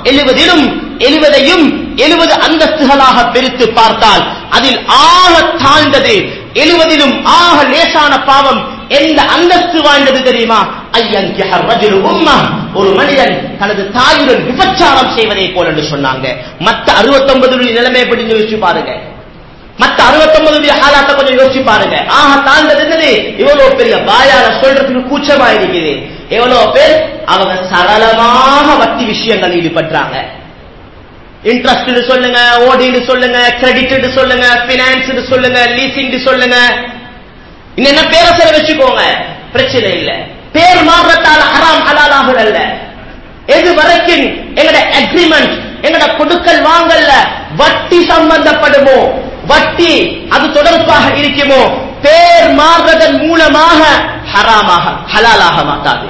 70 எழுவதையும் எழுபது அந்தஸ்துகளாக பிரித்து பார்த்தால் அதில் ஆக தாழ்ந்தது எழுவதிலும் ஆக லேசான பாவம் எந்த அந்தஸ்து வாழ்ந்தது தெரியுமா ஐயன் ரஜுலு உம்மா ஒரு மனிதன் தனது தாயுடன் விபச்சாரம் செய்வதை போல என்று சொன்னாங்க மத்த அறுபத்தொன்பது நிலைமை எப்படி யோசிச்சு பாருங்க மத்த அறுபத்தொன்பதுடைய ஹாலாத்தை கொஞ்சம் யோசிச்சு பாருங்க ஆக தாழ்ந்தது என்னது இவ்வளவு பெரிய வாயால சொல்றதுக்கு கூச்சமா இருக்குது எவ்வளவு பேர் அவங்க சரளமாக வட்டி விஷயங்கள் ஈடுபடுறாங்க இன்ட்ரெஸ்ட் சொல்லுங்க ஓடின்னு சொல்லுங்க கிரெடிட் சொல்லுங்க பினான்ஸ் சொல்லுங்க லீசிங் சொல்லுங்க இன்னும் என்ன பேரை சில வச்சுக்கோங்க பிரச்சனை இல்ல பேர் மாறுறதால ஹராம் ஹலாலாக அல்ல எது வரைக்கும் எங்கட அக்ரிமெண்ட் எங்கட கொடுக்கல் வாங்கல்ல வட்டி சம்பந்தப்படுமோ வட்டி அது தொடர்பாக இருக்குமோ பேர் மாறுறதன் மூலமாக ஹராமாக ஹலாலாக மாட்டாது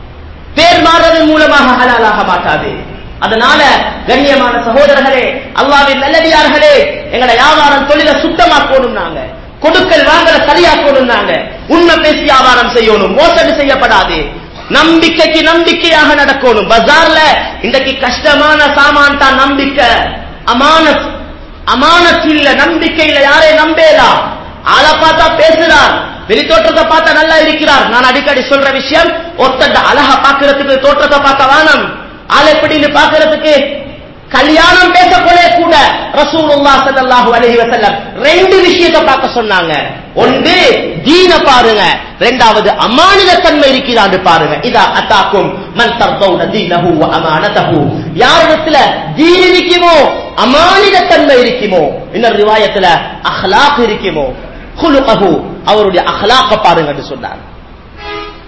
பேர் மாறுறதன் மூலமாக ஹலாலாக மாட்டாது அதனால கண்ணியமான சகோதரர்களே அல்லாவின் நல்லடியார்களே எங்கட வியாபாரம் தொழில சுத்தமாக்கணும் நாங்க கொடுக்கல் வாங்கல சரியாக்கணும் நாங்க உண்மை பேசி வியாபாரம் செய்யணும் மோசடி செய்யப்படாது நம்பிக்கைக்கு நம்பிக்கையாக நடக்கணும் பஜார்ல இன்றைக்கு கஷ்டமான சாமான் தான் நம்பிக்கை அமானத் அமானத் இல்ல நம்பிக்கை இல்ல யாரை நம்பேலாம் ஆளை பார்த்தா பேசுறார் வெளி தோற்றத்தை பார்த்தா நல்லா இருக்கிறார் நான் அடிக்கடி சொல்ற விஷயம் ஒருத்தண்ட அழகா பாக்குறதுக்கு தோற்றத்தை பார்க்க வானம் ஆள் எப்படின்னு பாக்குறதுக்கு கல்யாணம் பேசக்கொள்ளே கூட ரசூலுல்லாஹ் ஸல்லல்லாஹு அலைஹி வஸல்லம் ரெண்டு விஷயத்தை பார்க்க சொன்னாங்க ஒன்று தீன பாருங்க ரெண்டாவது அமானிதத்தன்மை இருக்கிறான்னு பாருங்க இதா அத்தாக்கும் மன் தர்தௌன தீனஹு வ அமானதஹு யாரிடத்துல தீன் இருக்குமோ அமானிதத்தன்மை இருக்குமோ இன்னொரு ரிவாயத்துல அஹ்லாக் இருக்குமோ குலுகஹு அவருடைய அஹ்லாக்க பாருங்கன்னு சொன்னார்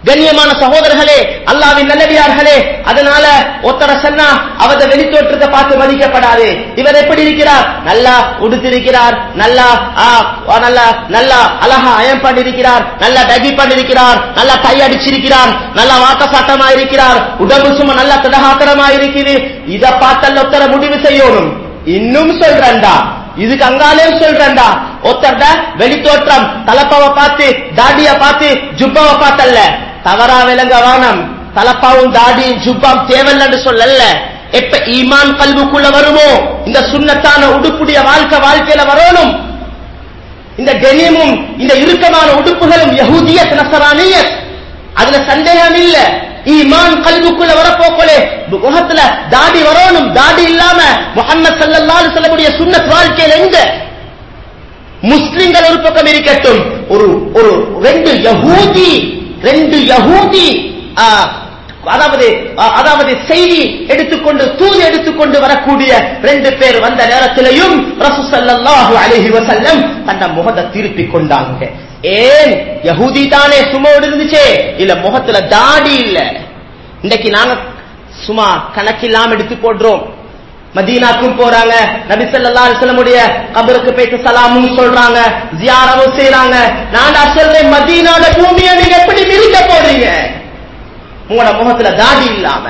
கண்ணியமான சகோதரர்களே அல்லாவின் நல்லடியார்களே அதனால ஒத்தர சொன்னா அவத வெளித்தோற்றத்தை பார்த்து மதிக்கப்படாது இவர் எப்படி இருக்கிறார் நல்லா உடுத்திருக்கிறார் நல்லா ஆ, நல்லா நல்லா அழகா அயம் பண்ணிருக்கிறார் நல்லா டகி பண்ணிருக்கிறார் நல்லா டை அடிச்சிருக்கிறார் நல்லா வாட்ட சாட்டமா இருக்கிறார் உடம்பு சும்மா நல்லா திடகாத்திரமா இருக்குது இத பார்த்தல்ல ஒத்தர முடிவு செய்யணும் இன்னும் சொல்றேன்டா இதுக்கு அங்காலே சொல்றேன்டா ஒத்தர்ட வெளித்தோற்றம் தலப்பாவை பார்த்து தாடிய பார்த்து ஜுப்பாவை பார்த்தல்ல தவறா விளங்க வானம் தலப்பாவும் தாடி ஜுப்பாம் தேவையில்லைன்னு சொல்லல எப்ப ஈமான் கல்வுக்குள்ள வருமோ இந்த சுண்ணத்தான உடுப்புடைய வாழ்க்கை வாழ்க்கையில வரணும் இந்த டெனிமும் இந்த இறுக்கமான உடுப்புகளும் யஹூதியத் நசரானியத் அதுல சந்தேகம் இல்ல ஈமான் கல்வுக்குள்ள வரப்போக்கலே முகத்துல தாடி வரணும் தாடி இல்லாம முகமது சல்லல்லாஹு அலைஹி வஸல்லமுடைய சுன்னத் வாழ்க்கையில எங்க முஸ்லிம்கள் ஒரு பக்கம் இருக்கட்டும் ஒரு ஒரு ரெண்டு யஹூதி ரெண்டு யஹூதி ஆ, அதாவது ஆ, அதாவது செய்தி எடுத்துக்கொண்டு தூது எடுத்துக்கொண்டு வரக்கூடிய ரெண்டு பேர் வந்த நேரத்திலையும் ரசூ ஸல்லல்லாஹு அலைஹி வஸல்லம் தன்னை முகத்தை திருப்பி கொண்டாங்க ஏன் யஹூதி தானே சுமோடு இருந்துச்சே இல்ல முகத்துல தாடி இல்ல இன்னைக்கு நாங்க சும்மா கணக்கில்லாம எடுத்து போடுறோம் மதீனாக்கும் போறாங்க நபி ஸல்லல்லாஹு அலைஹி வஸல்லமுடைய கபருக்கு போயிட்டு சலாமும் சொல்றாங்க ஜியாரவும் செய்றாங்க நான் சொல்றேன் மதீனால பூமியை நீங்க எப்படி மிதிக்க போறீங்க உங்களோட முகத்துல தாடி இல்லாம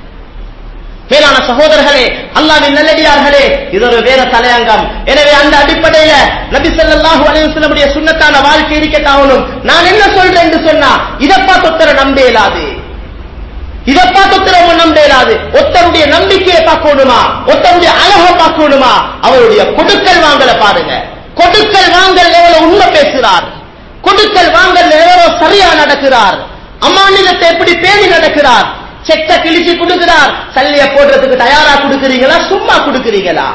மேலான சகோதரர்களே அல்லாவின் நல்லடியார்களே இது ஒரு வேற தலையங்கம் எனவே அந்த அடிப்படையில நபி ஸல்லல்லாஹு அலைஹி வஸல்லமுடைய சுன்னத்தான வாழ்க்கை இருக்கட்டாகணும் நான் என்ன சொல்றேன் என்று சொன்னா இதை பார்த்து ஒருத்தரை நம்ப இயலாது இதை பார்த்து ஒருத்தர் நம்ப இயலாது ஒருத்தருடைய நம்பிக்கையை பார்க்கணுமா ஒருத்தருடைய அழகை பார்க்கணுமா அவருடைய கொடுக்கல் வாங்கல பாருங்க கொடுக்கல் வாங்கல் எவ்வளவு உண்மை பேசுறார் கொடுக்கல் வாங்கல் எவ்வளவு சரியா நடக்கிறார் அம்மாநிலத்தை எப்படி பேணி நடக்கிறார் செக்க கிழிச்சு கொடுக்கிறார் சல்லிய போடுறதுக்கு தயாரா கொடுக்கிறீங்களா சும்மா கொடுக்கிறீங்களா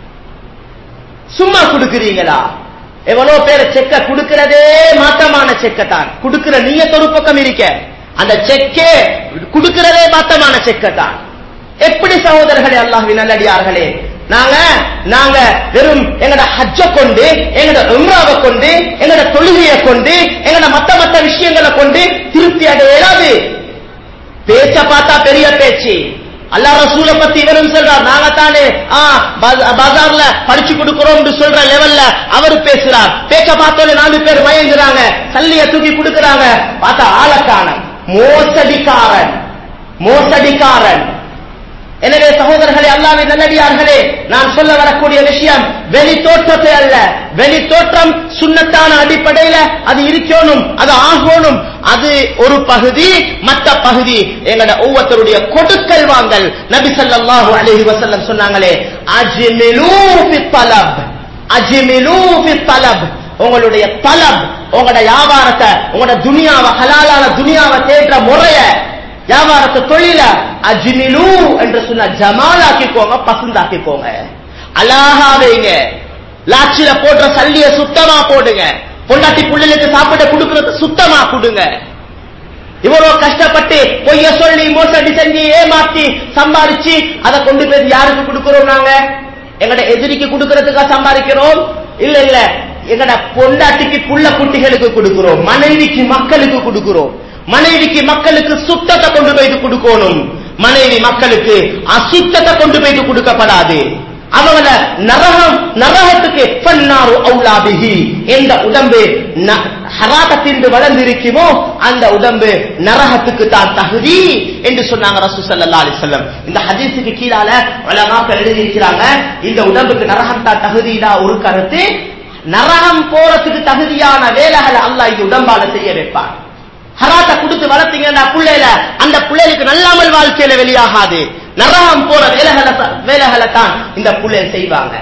சும்மா கொடுக்கிறீங்களா எவ்வளவு பேர் செக்க கொடுக்கிறதே மாற்றமான செக்க தான் கொடுக்கிற நீயத் ஒரு பக்கம் இருக்க அந்த செக்கே கொடுக்கிறதே மாற்றமான செக்க தான் எப்படி சகோதரர்களே அல்லாஹ்வின் நல்லடியார்களே நாங்க நாங்க வெறும் எங்கட ஹஜ்ஜ கொண்டு எங்கட உம்ராவை கொண்டு எங்கட தொழுகையை கொண்டு எங்கட மத்த மத்த விஷயங்களை கொண்டு திருப்தி அடைய இயலாது பேச்ச பார்த்தா பெரிய பேச்சு அல்லாஹ் ரசூல பத்தி இவரும் சொல்றார் நாங்க தானே ஆ, பா- பஜார்ல படிச்சு கொடுக்கிறோம் சொல்ற லெவல்ல அவர் பேசுறார் பேச்ச பார்த்தோன்னே நாலு பேர் மயங்குறாங்க சல்லிய தூக்கி கொடுக்கறாங்க பார்த்தா ஆளக்கான மோசடிக்காரன் மோசடிக்காரன் எனவே சகோதரர்களே அல்லாவின் நல்லடியார்களே நான் சொல்ல வரக்கூடிய விஷயம் வெளி தோற்றத்தை அல்ல வெளி தோற்றம் சுண்ணத்தான அடிப்படையில அது இருக்கணும் அது ஆகணும் அது ஒரு பகுதி மற்ற பகுதி எங்கட ஒவ்வொருத்தருடைய கொடுக்கல் வாங்கல் நபி ஸல்லல்லாஹு அலைஹி வஸல்லம் சொன்னாங்களே அஜ்மிலூ ஃபி தலப் அஜ்மிலூ ஃபி தலப் உங்களுடைய தலப் உங்களோட வியாபாரத்தை உங்களோட துனியாவை ஹலாலான துனியாவை தேடுற முறைய வியாபாரத்தை தொழில அஜ்மிலு என்று சொன்ன ஜமாலாக்கிக்கோங்க பசந்தாக்கிக்கோங்க அழகா வைங்க லாட்சில போடுற சல்லிய சுத்தமா போடுங்க பொண்டாட்டி புள்ளைகளுக்கு சாப்பிட கொடுக்கறது சுத்தமா கொடுங்க இவ்வளவு கஷ்டப்பட்டு பொய்ய சொல்லி மோசடி செஞ்சு ஏமாத்தி சம்பாரிச்சு அதை கொண்டு போய் யாருக்கு கொடுக்கிறோம் நாங்க எங்கட எதிரிக்கு கொடுக்கறதுக்கா சம்பாதிக்கிறோம் இல்ல இல்ல எங்கட பொண்டாட்டிக்கு புள்ள குட்டிகளுக்கு கொடுக்கிறோம் மனைவிக்கு மக்களுக்கு கொடுக்கிறோம் மனைவிக்கு மக்களுக்கு சுத்தத்தை கொண்டு போயிட்டு கொடுக்கணும் மனைவி மக்களுக்கு அசுத்தத்தை கொண்டு போயிட்டு கொடுக்கப்படாது அவங்கள நரகம் நரகத்துக்கு பன்னாரு அவுலாபிகி எந்த உடம்பு ந- ஹராகத்தின்று வளர்ந்திருக்குமோ அந்த உடம்பு நரகத்துக்கு தான் தகுதி என்று சொன்னாங்க ரசூ ஸல்லல்லாஹு அலைஹி வஸல்லம் இந்த ஹதீஸுக்கு கீழால உலமாக்கள் எழுதி இருக்கிறாங்க இந்த உடம்புக்கு நரகம் தான் தகுதிடா ஒரு கருத்து நரகம் போறதுக்கு தகுதியான வேலைகளை அல்லாஹ் இந்த உடம்பால செய்ய வைப்பார் ஹராத்த கொடுத்து வளர்த்தீங்கன்னா புள்ளையில அந்த பிள்ளைகளுக்கு நல்லாமல் வாழ்க்கையில வெளியாகாது நரகம் போற வேலைகளை தான்- வேலைகளை தான் இந்த புள்ளை செய்வாங்க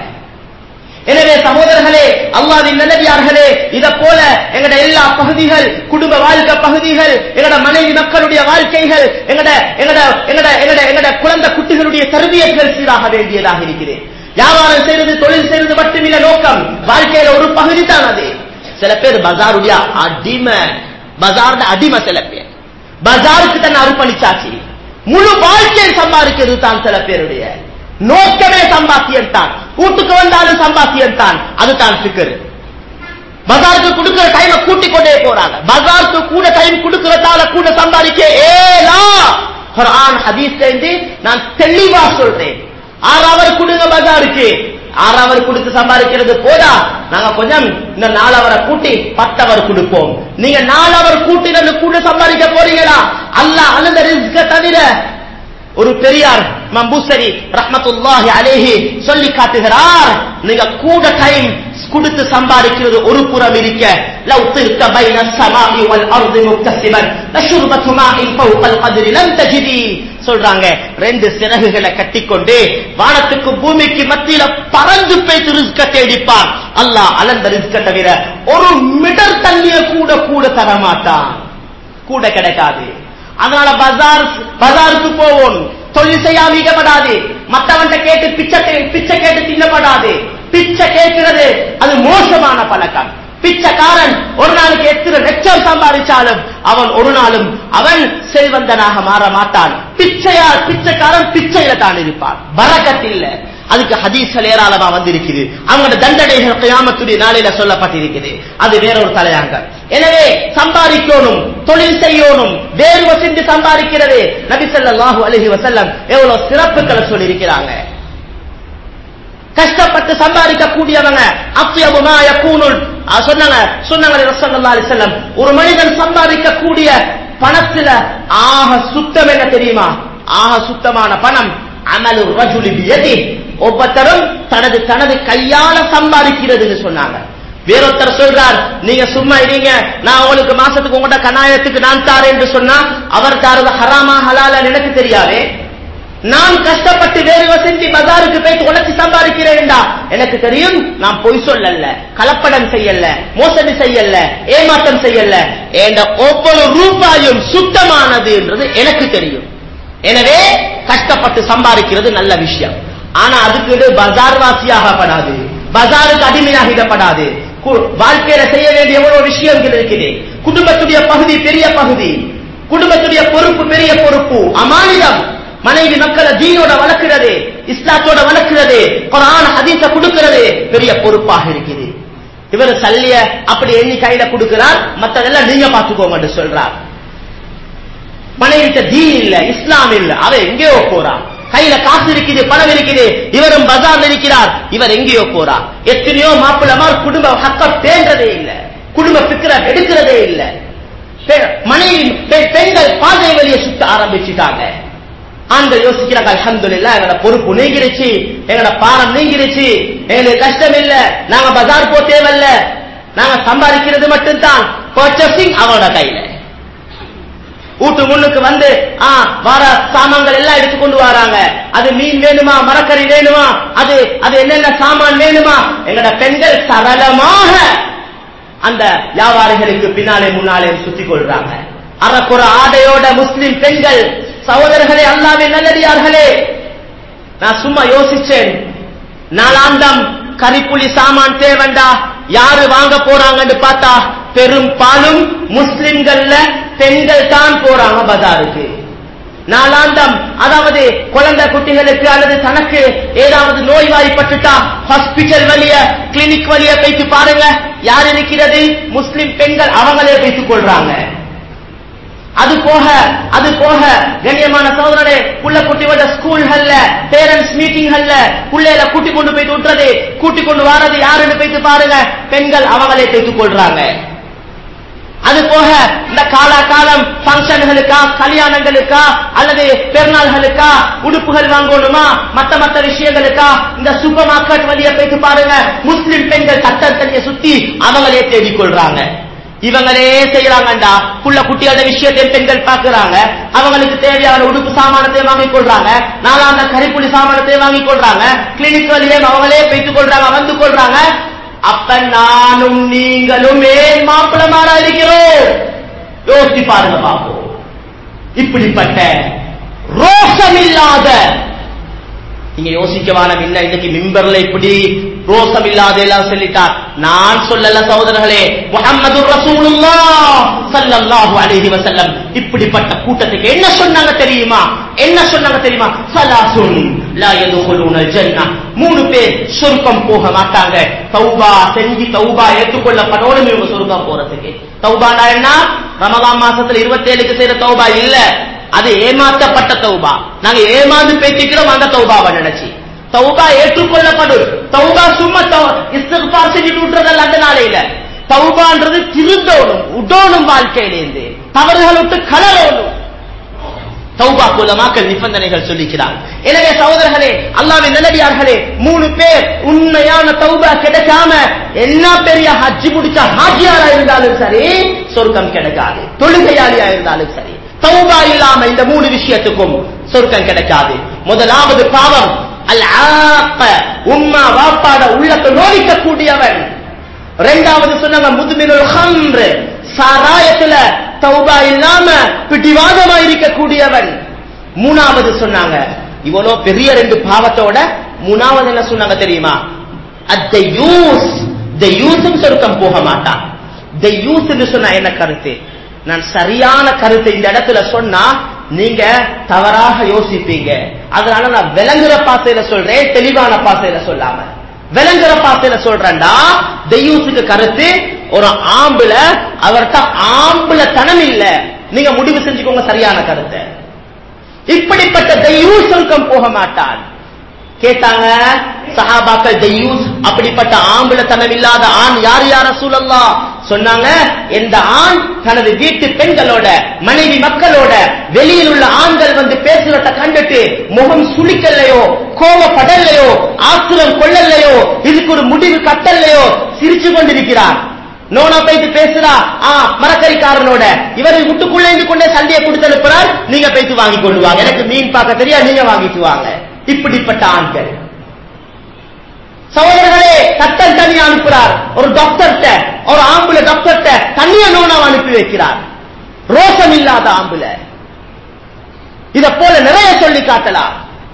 எனவே சகோதரர்களே அல்லாவின் நல்லடியார்களே இத போல எங்கட எல்லா பகுதிகள் குடும்ப வாழ்க்கை பகுதிகள் எங்கட மனைவி மக்களுடைய வாழ்க்கைகள் எங்கட எங்கட எங்கட எங்கட எங்கட குழந்தை குட்டிகளுடைய தருவியர்கள் சீராக வேண்டியதாக இருக்கிறது வியாபாரம் செய்வது தொழில் செய்வது மட்டுமில்ல நோக்கம் வாழ்க்கையில ஒரு பகுதி தான் அது சில பேர் பஜாருடைய அடிமை பஜார்ல அடிமை சில பேர் பஜாருக்கு தன்னை அர்ப்பணிச்சாச்சு முழு வாழ்க்கையை சம்பாதிக்கிறது தான் சில பேருடைய நோக்கமே சம்பாத்தியம் தான் வீட்டுக்கு வந்தாலும் சம்பாத்தியம் தான் அதுதான் சிக்கரு பஜாருக்கு கொடுக்கிற டைமை கூட்டி கொண்டே போறாங்க பஜாருக்கு கூட டைம் கொடுக்கறதால கூட சம்பாதிக்க ஏலா குர்ஆன் ஹதீஸ்ல இருந்து நான் தெளிவா சொல்றேன் ஆறு அவர் கொடுங்க பஜாருக்கு ஆறு அவர் கொடுத்து சம்பாதிக்கிறது போதா நாங்க கொஞ்சம் இந்த நாலு அவரை கூட்டி பத்து அவர் கொடுப்போம் நீங்க நாலு அவர் கூட்டி கூட சம்பாதிக்க போறீங்களா அல்லாஹ் அந்த ரிஸ்க தவிர ஒரு பெரியார் மம்பூசரி ரஹ்மத்துல்லாஹி அலேஹி சொல்லி காட்டுகிறார் நீங்க கூட டைம் கொடுத்து சம்பாதிக்கிறது ஒரு புறம் இருக்க லவ் திர்க்க பைன ஸமாஇ வல் அர்தி முக்தஸிபன் லஷுர்பத்து மாஇன் ஃபௌகல் கத்ரி லம் தஜிதி சொல்றாங்க ரெண்டு சிறகுகளை கட்டிக்கொண்டு வானத்துக்கு பூமிக்கு மத்தியில பறந்து போய் ரிஸ்க தேடிப்பான் அல்லாஹ் அளந்த ரிஸ்க தவிர ஒரு மிடர் தண்ணிய கூட கூட தர மாட்டான் கூட கிடைக்காது அதனால பஜார் பஜாருக்கு போவோம் தொழில் செய்யாம ஈடுபடாது மத்தவன்ட்ட கேட்டு பிச்சை கே- பிச்சை கேட்டு தின்னப்படாது பிச்சை கேட்கிறது அது மோசமான பழக்கம் பிச்சைக்காரன் ஒரு நாளுக்கு எத்தனை லட்சம் சம்பாதிச்சாலும் அவன் ஒரு நாளும் அவன் செல்வந்தனாக மாற மாட்டான் பிச்சையார் பிச்சைக்காரன் பிச்சையில தான் இருப்பான் பரக்கத் இல்ல அதுக்கு ஹதீஸ்கள் ஏராளமா வந்திருக்குது அவங்களோட தண்டனைகள் கியாமத்துடைய நாளையில சொல்லப்பட்டிருக்குது அது வேற ஒரு தலையாங்க எனவே சம்பாதிக்கணும் தொழில் செய்யணும் வேறு வசிந்து சம்பாதிக்கிறது நபி ஸல்லல்லாஹு அலைஹி வஸல்லம் எவ்வளவு சிறப்புகளை சொல்லி இருக்கிறாங்க கஷ்டப்பட்டு சம்பாதிக்க கூடியவங்க அத்தியபு மா யகூனுல் ஆ, சொன்னாங்க சொன்னாங்க ரசூலுல்லாஹி அலைஹி வஸல்லம் ஒரு மனிதன் சம்பாதிக்க கூடிய பணத்துல ஆக சுத்தம் என்ன தெரியுமா ஆக சுத்தமான பணம் அமலு ரஜுலி பியதி ஒவ்வொருத்தரும் தனது தனது கையால சம்பாதிக்கிறதுன்னு சொன்னாங்க வேறொருத்தர் சொல்றார் நீங்க சும்மா இருங்க நான் உங்களுக்கு மாசத்துக்கு உங்கள்ட்ட கனாயத்துக்கு நான் தாரேன் என்று சொன்னா அவர் தாரது ஹராமா ஹலாலா எனக்கு தெரியாதே நான் கஷ்டப்பட்டு வேறு வசந்தி பஜாருக்கு போயிட்டு உழைச்சி சம்பாதிக்கிறேன்டா எனக்கு தெரியும் நான் பொய் சொல்லல கலப்படம் செய்யல மோசடி செய்யல ஏமாற்றம் செய்யல என்ற ஒவ்வொரு ரூபாயும் சுத்தமானது என்றது எனக்கு தெரியும் எனவே கஷ்டப்பட்டு சம்பாதிக்கிறது நல்ல விஷயம் ஆனா அதுக்கு பஜார் வாசியாகப்படாது பஜாருக்கு அடிமையாகிடப்படாது கு- வாழ்க்கையில செய்ய வேண்டிய எவ்வளவு விஷயங்கள் இருக்குது குடும்பத்துடைய பகுதி பெரிய பகுதி குடும்பத்துடைய பொறுப்பு பெரிய பொறுப்பு அமானிதம் மனைவி மக்களை தீனோட வளர்க்கிறது இஸ்லாத்தோட வளர்க்கிறது குரான் ஹதீஸ கொடுக்கிறது பெரிய பொறுப்பாக இருக்குது இவர் சல்லிய அப்படி எண்ணி கையில கொடுக்கிறார் மத்ததெல்லாம் நீங்க பாத்துக்கோங்க சொல்றார் மனைவிட்ட தீன் இல்ல இஸ்லாம் இல்ல அவ எங்கேயோ போறான் கையில காசு இருக்குது பணம் இருக்குது இவரும் பஜார்ல இருக்கிறார் இவர் எங்கேயோ போறார் எத்தனையோ மாப்பிள்ளமார் குடும்ப ஹக்க பேன்றதே இல்ல குடும்ப பிக்கிற எடுக்கிறதே இல்ல பெ- மனைவி பெ- பெண்கள் பாதை வழியை சுத்த ஆரம்பிச்சுட்டாங்க ஆண்கள் யோசிக்கிறாங்க அல்ஹம்துலில்லாஹ் எங்களோட பொறுப்பு நீங்கிருச்சு எங்களோட பாரம் நீங்கிருச்சு எங்களுக்கு கஷ்டம் இல்ல நாங்க பஜார் போ தேவையில்ல நாங்க சம்பாதிக்கிறது மட்டும்தான் பர்ச்சேசிங் அவனோட கையில வீட்டு முன்னுக்கு வந்து ஆ வர சாமான்கள் எல்லாம் எடுத்துக்கொண்டு வராங்க அது மீன் வேணுமா மரக்கறி வேணுமா அது அது என்னென்ன சாமான் வேணுமா எங்கட பெண்கள் சரளமாக அந்த வியாபாரிகளுக்கு பின்னாலே முன்னாலே சுத்தி கொள்றாங்க அறக்குற ஆடையோட முஸ்லிம் பெண்கள் சகோதரர்களே அல்லாவின் நல்லடியார்களே நான் சும்மா யோசிச்சேன் நாளாந்தம் கரிப்புளி சாமான் தேவண்டா யாரு வாங்க போறாங்கன்னு பார்த்தா பெரும்பாலும் முஸ்லிம்கள்ல பெண்கள் தான் போறாங்க பஜாருக்கு நாளாந்தம் அதாவது குழந்தை குட்டிகளுக்கு அல்லது தனக்கு ஏதாவது நோய்வாய்ப்பட்டுட்டா ஹாஸ்பிட்டல் வழிய கிளினிக் வழிய போயிட்டு பாருங்க யார் இருக்கிறது முஸ்லிம் பெண்கள் அவங்களே வைத்துக் கொள்றாங்க அது போக அது போக கண்ணியமான சோதரனே புள்ள குட்டி விட ஸ்கூல்கள்ல பேரண்ட்ஸ் மீட்டிங்கள்ல புள்ளையில கூட்டி கொண்டு போயிட்டு விட்டுறது கூட்டி கொண்டு வாரது யாருன்னு போயிட்டு பாருங்க பெண்கள் அவங்களே பேசிக் கொள்றாங்க அது போக இந்த காலா காலம் பங்கன்களுக்கா கல்யாணங்களுக்கா அல்லது பெருநாள்களுக்கா உடுப்புகள் வாங்கணுமா மத்த மத்த விஷயங்களுக்கா இந்த சூப்பர் மார்க்கெட் வழிய போயிட்டு பாருங்க முஸ்லிம் பெண்கள் சட்ட தண்ணிய சுத்தி அவங்களே தேடிக் கொள்றாங்க இவங்களே செய்யறாங்கண்டா புள்ள குட்டியோட விஷயத்தை பெண்கள் பாக்குறாங்க அவங்களுக்கு தேவையான உடுப்பு சாமானத்தை வாங்கிக் கொள்றாங்க நாலாந்த கரிப்புளி சாமானத்தை வாங்கிக் கொள்றாங்க கிளினிக் வழியே அவங்களே பெற்றுக் கொள்றாங்க வந்து கொள்றாங்க அப்ப நானும் நீங்களும் ஏன் மாப்பிளமாரா இருக்கிறோம் யோசிச்சு பாருங்க பாப்போம் இப்படிப்பட்ட ரோஷமில்லாத நீங்க யோசிக்கவான இல்ல இன்னைக்கு மிம்பர்ல இப்படி ரோசம் இல்லாத எல்லாம் சொல்லிட்டார் நான் சொல்லல சகோதரர்களே முஹம்மது ரசூலுல்லாஹ் ஸல்லல்லாஹு அலைஹி வஸல்லம் இப்படிப்பட்ட கூட்டத்துக்கு என்ன சொன்னாங்க தெரியுமா என்ன சொன்னாங்க தெரியுமா சலாசுன் லா யதுகுலூனல் ஜன்னah மூணு பேர் சொர்க்கம் போக மாட்டாங்க தௌபா செஞ்சு தௌபா ஏற்றுக்கொள்ளப்படணும் இவங்க சொர்க்கம் போறதுக்கு தௌபானா என்ன ரமலான் மாசத்துல இருபத்தேழுக்கு செய்யற தௌபா இல்ல அது ஏமாற்றப்பட்ட தௌபா நாங்க ஏமாந்து பேசிக்கிறோம் அந்த தௌபாவை நினைச்சு தௌபா ஏற்றுக்கொள்ளப்படும் தௌபா சும்மா இஸ்திஃபார் செஞ்சுட்டு விட்டுறதல்ல அந்த நாளையில தௌபான்றது திருந்தோணும் உடோணும் வாழ்க்கையிலேருந்து தவறுகள் விட்டு கலரோணும் தௌபா குலமாக்கள் நிபந்தனைகள் சொல்லிக்கிறார் எனவே சகோதரர்களே அல்லாவின் நல்லடியார்களே மூணு பேர் உண்மையான தௌபா கிடைக்காம என்ன பெரிய ஹஜ்ஜி முடிச்ச ஹாஜியாரா இருந்தாலும் சரி சொர்க்கம் கிடைக்காது தொழுகையாளியா இருந்தாலும் சரி தௌபா இல்லாம இந்த மூணு விஷயத்துக்கும் சொர்க்கம் கிடைக்காது முதலாவது பாவம் அல் ஆப்ப உம்மா வாப்பாட உள்ளத்தை நோய்க்க கூடியவன் ரெண்டாவது சொன்னாங்க முதுமினுல் ஹம்ர் சாராயத்துல தௌபா இல்லாம பிடிவாதமா இருக்கக்கூடியவன் மூணாவது சொன்னாங்க இவ்வளவு பெரிய ரெண்டு பாவத்தோட மூணாவது என்ன சொன்னாங்க தெரியுமா அத்த யூஸ் த யூஸும் சொருக்கம் போக மாட்டான் த யூஸ் சொன்னா என்ன கருத்து நான் சரியான கருத்தை இந்த இடத்துல சொன்னா நீங்க தவறாக யோசிப்பீங்க அதனால நான் விளங்குற பாசையில சொல்றேன் தெளிவான பாசையில சொல்லாம விளங்குற பாசையில சொல்றேன்டா தெய்யூசுக்கு கருத்து ஒரு ஆம்புல அவர்கிட்ட ஆம்புல தனம் இல்ல நீங்க முடிவு செஞ்சுக்கோங்க சரியான கருத்தை இப்படிப்பட்ட தெய்யூஸ் சொர்க்கம் போக மாட்டான் கேட்டாங்க சஹாபாக்கள் தெய்யூஸ் அப்படிப்பட்ட ஆம்புல தனம் இல்லாத ஆண் யார் யார சூழல்லா சொன்னாங்க எந்த ஆண் தனது வீட்டு பெண்களோட மனைவி மக்களோட வெளியில் உள்ள ஆண்கள் வந்து பேசுறத கண்டுட்டு முகம் சுளிக்கலையோ கோவப்படலையோ ஆத்திரம் கொள்ளலையோ இதுக்கு ஒரு முடிவு கட்டலையோ சிரிச்சு கொண்டிருக்கிறார் நோனா போயிட்டு பேசுறா ஆ மரக்கறிக்காரனோட இவரை விட்டுக்குள்ள இருந்து கொண்டே சண்டையை கொடுத்து அனுப்புறார் நீங்க போயிட்டு வாங்கி கொண்டு வாங்க எனக்கு மீன் பார்க்க தெரியா நீங்க வாங்கிட்டு வாங்க இப்படிப்பட்ட ஆண்கள் சகோதரர்களே சட்டம் தனியா அனுப்புறார் ஒரு டாக்டர்கிட்ட ஒரு ஆம்புல டாக்டர்கிட்ட தனியா நோனாவை அனுப்பி வைக்கிறார் ரோஷம் இல்லாத ஆம்புல இத போல நிறைய சொல்லி காட்டலாம்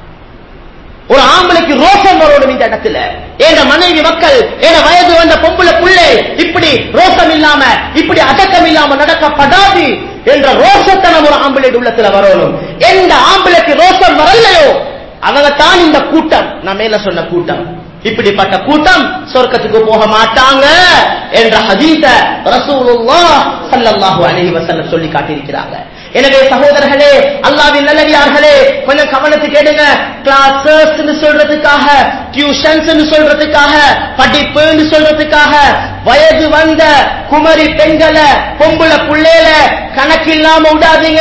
ஒரு ஆம்பளைக்கு ரோஷம் வரணும் இந்த இடத்துல என் மனைவி மக்கள் என் வயது வந்த பொம்புல புள்ளை இப்படி ரோஷம் இல்லாம இப்படி அடக்கம் இல்லாம நடக்கப்படாது என்ற ரோஷத்தனம் ஒரு ஆம்பளை உள்ளத்துல வரணும் எந்த ஆம்பளைக்கு ரோஷம் வரலையோ அவங்க தான் இந்த கூட்டம் நான் மேல சொன்ன கூட்டம் இப்படிப்பட்ட கூட்டம் சொர்க்கத்துக்கு போக மாட்டாங்க என்ற ஹதீஸ ரசூலுல்லாஹ் ஸல்லல்லாஹு அலைஹி வஸல்லம் சொல்லி காட்டியிருக்கிறாங்க எனவே சகோதரர்களே அல்லாவின் நல்லடியார்களே கொஞ்சம் கவனத்துக்கு எடுங்க கிளாஸஸ் சொல்றதுக்காக டியூஷன்ஸ் சொல்றதுக்காக படிப்புன்னு சொல்றதுக்காக வயது வந்த குமரி பெண்களை பொம்புல புள்ளையில கணக்கில்லாம விடாதீங்க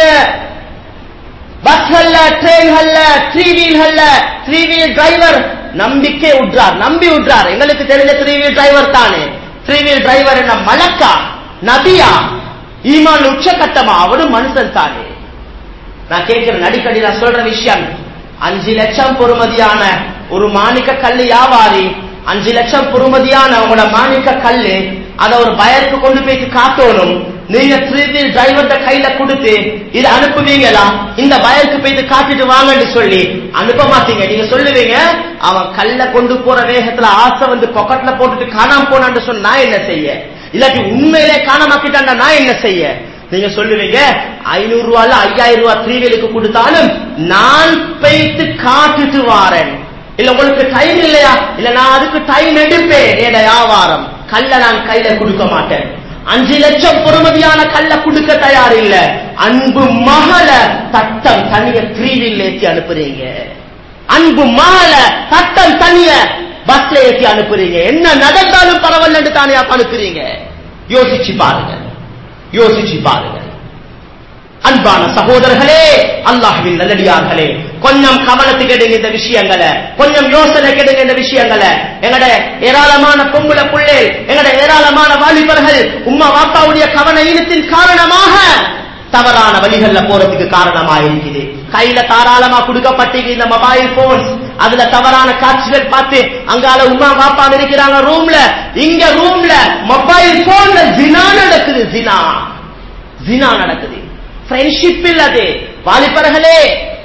பஸ்கள்ல ட்ரெயின்கள்ல த்ரீ வீல்கள்ல த்ரீ வீல் டிரைவர் நம்பிக்கை விட்றார் நம்பி விட்றார் எங்களுக்கு தெரிஞ்ச த்ரீ வீல் டிரைவர் தானே த்ரீ வீல் டிரைவர் என்ன மலக்கா நபியா ஈமான் உச்சகட்டமா அவரும் மனுஷன் தானே நான் கேட்கிறேன் அடிக்கடி நான் சொல்ற விஷயம் அஞ்சு லட்சம் பொறுமதியான ஒரு மாணிக்க கல்லு வியாபாரி அஞ்சு லட்சம் பொறுமதியான உங்களோட மாணிக்க கல்லு அதை ஒரு பயருக்கு கொண்டு போய் காட்டணும் நீங்க த்ரீ வீல் டிரைவர்ட கையில கொடுத்து இதை அனுப்புவீங்களா இந்த பயருக்கு போயிட்டு காட்டிட்டு வாங்கன்னு சொல்லி அனுப்ப மாட்டீங்க நீங்க சொல்லுவீங்க அவன் கல்ல கொண்டு போற வேகத்துல ஆசை வந்து பொக்கெட்ல போட்டுட்டு காணாம போனான்னு சொன்னா நான் என்ன செய்ய இல்லாட்டி உண்மையிலே காணாமாக்கிட்டாண்டா நான் என்ன செய்ய நீங்க சொல்லுவீங்க ஐநூறு ரூபால ஐயாயிரம் ரூபாய் த்ரீவேலுக்கு கொடுத்தாலும் நான் போயிட்டு காட்டுட்டு வாரேன் இல்ல உங்களுக்கு டைம் இல்லையா இல்ல நான் அதுக்கு டைம் எடுப்பேன் என் வியாபாரம் கல்ல நான் கையில கொடுக்க மாட்டேன் அஞ்சு லட்சம் பொறுமதியான கல்ல கொடுக்க தயார் இல்ல அன்பு மகள தட்டம் தனிய த்ரீவில் ஏற்றி அனுப்புறீங்க அன்பு மகள தட்டம் தனிய பஸ்ல ஏற்றி அனுப்புறீங்க என்ன நடந்தாலும் பரவாயில்லன்னு தானே அனுப்புறீங்க யோசிச்சு பாருங்க யோசிச்சு பாருங்க அன்பான சகோதரர்களே அல்லாஹ்வின் நல்லடியார்களே கொஞ்சம் கவனத்துக்கு எடுங்க இந்த விஷயங்களை கொஞ்சம் யோசனை கெடுங்க இந்த விஷயங்களை எங்கட ஏராளமான பொம்புல புள்ளை எங்கட ஏராளமான வாலிபர்கள் உம்மா வாப்பாவுடைய கவன ஈனத்தின் காரணமாக தவறான வழிகள்ல போறதுக்கு காரணமா இருக்குது கையில தாராளமா கொடுக்கப்பட்டீங்க இந்த மொபைல் போன்ஸ் அதுல தவறான காட்சிகள் பார்த்து அங்கால உமா பாப்பா இருக்கிறாங்க ரூம்ல இங்க ரூம்ல மொபைல் போன்ல ஜினா நடக்குது ஜினா ஜினா நடக்குது ஃப்ரெண்ட்ஷிப் இல்லது வாலிபர்களே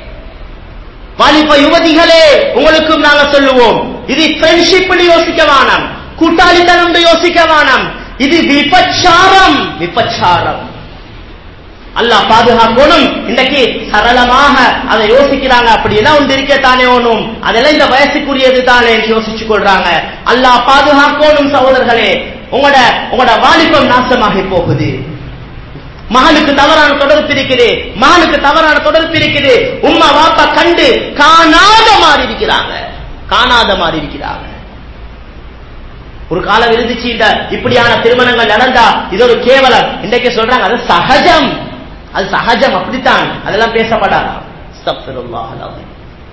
வாலிப யுவதிகளே உங்களுக்கும் நாங்க சொல்லுவோம் இது ஃப்ரெண்ட்ஷிப் யோசிக்க வேணாம் கூட்டாளித்தனம் யோசிக்க வேணாம் இது விபச்சாரம் விபச்சாரம் அல்லாஹ் பாதுகாக்கணும் இன்னைக்கு சரளமாக அதை யோசிக்கிறாங்க அப்படி எல்லாம் ஒன்று இருக்கத்தானே ஒண்ணும் அதெல்லாம் இந்த வயசுக்குரியது தானே யோசிச்சு கொள்றாங்க அல்லாஹ் பாதுகாக்கணும் சகோதரர்களே உங்களோட உங்களோட வாலிபம் நாசமாகி போகுது மகனுக்கு தவறான தொடர்பு இருக்குது மகனுக்கு தவறான தொடர்பு இருக்குது உம்மா வாப்பா கண்டு காணாத மாறி இருக்கிறாங்க காணாத மாறி இருக்கிறாங்க ஒரு காலம் இருந்துச்சு இந்த இப்படியான திருமணங்கள் நடந்தா இது ஒரு கேவலம் இன்றைக்கு சொல்றாங்க அது சகஜம் அது சகஜம் அப்படித்தான் அதெல்லாம் பேசப்படாதான் அஸ்தக்ஃபிருல்லாஹ் அல்-அஸீம்.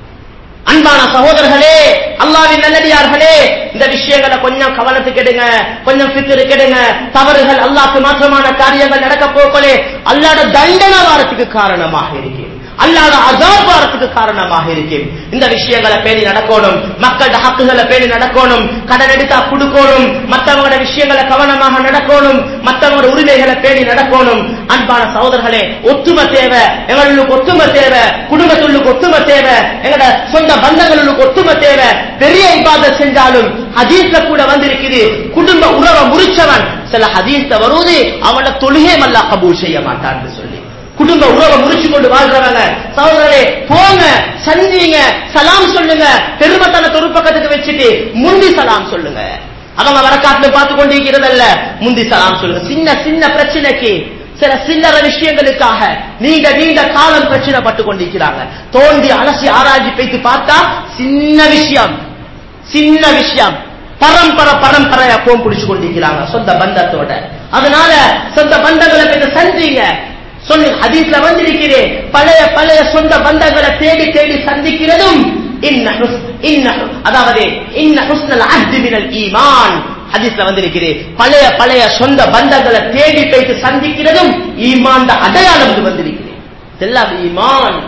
அன்பான சகோதரர்களே அல்லாவின் நல்லடியார்களே இந்த விஷயங்களை கொஞ்சம் கவனத்துக்கு எடுங்க கொஞ்சம் ஃபிக்ரு கெடுங்க தவறுகள் அல்லாஹ்க்கு மாற்றமான காரியங்கள் நடக்க போக்கலே அல்லாட தண்டனை வாரத்துக்கு காரணமாக இருக்கிறது அல்லாத அசாப் வாரத்துக்கு காரணமாக இருக்கும் இந்த விஷயங்களை பேணி நடக்கணும் மக்களோட ஹக்குகளை பேணி நடக்கணும் கடன் எடுத்தா கொடுக்கணும் மற்றவங்களோட விஷயங்களை கவனமாக நடக்கணும் மற்றவங்களோட உரிமைகளை பேணி நடக்கணும் அன்பான சகோதரர்களே ஒத்துமை தேவை எங்களுக்கு ஒத்துமை தேவை குடும்பத்துள்ளுக்கு ஒத்துமை தேவை எங்களோட சொந்த பந்தங்களுக்கு ஒத்துமை தேவை பெரிய இபாத செஞ்சாலும் ஹதீஸ்ல கூட வந்திருக்குது குடும்ப உறவை முறிச்சவன் சில ஹதீஸ்ல வருவது அவன தொழுகை மல்லா கபூல் செய்ய மாட்டான்னு சொல்லி குடும்ப உறவை முறிச்சு கொண்டு வாழ்றவங்க சகோதரர்களே போங்க சந்திங்க சலாம் சொல்லுங்க பெருமத்தனத்தை ஒரு பக்கத்துக்கு வச்சுட்டு முந்தி சலாம் சொல்லுங்க அவங்க வரக்காட்டுல பார்த்து கொண்டிருக்கிறதல்ல முந்தி சலாம் சொல்லுங்க சின்ன சின்ன பிரச்சனைக்கு சில சில்லற விஷயங்களுக்காக நீண்ட நீண்ட காலம் பிரச்சனை பட்டு கொண்டிருக்கிறாங்க தோண்டி அலசி ஆராய்ச்சி பேசி பார்த்தா சின்ன விஷயம் சின்ன விஷயம் பரம்பரை பரம்பரையா போம் பிடிச்சு கொண்டிருக்கிறாங்க சொந்த பந்தத்தோட அதனால சொந்த பந்தங்களை போய் சந்திங்க சொல்லி ஹதீஸ்ல வந்திருக்கிறேன் பழைய பழைய சொந்த பந்தங்களை தேடி தேடி சந்திக்கிறதும் இன்ன ஹுஸ்- இன்ன ஹு- அதாவது இன்ன ஹுஸ்னல் அஹ்தி மினல் ஈமான் ஹதீஸ்ல வந்திருக்கிறேன் பழைய பழைய சொந்த பந்தங்களை தேடி போயிட்டு சந்திக்கிறதும் ஈமான் அடையாளம் என்று வந்திருக்கிறேன் இதெல்லாம் ஈமான்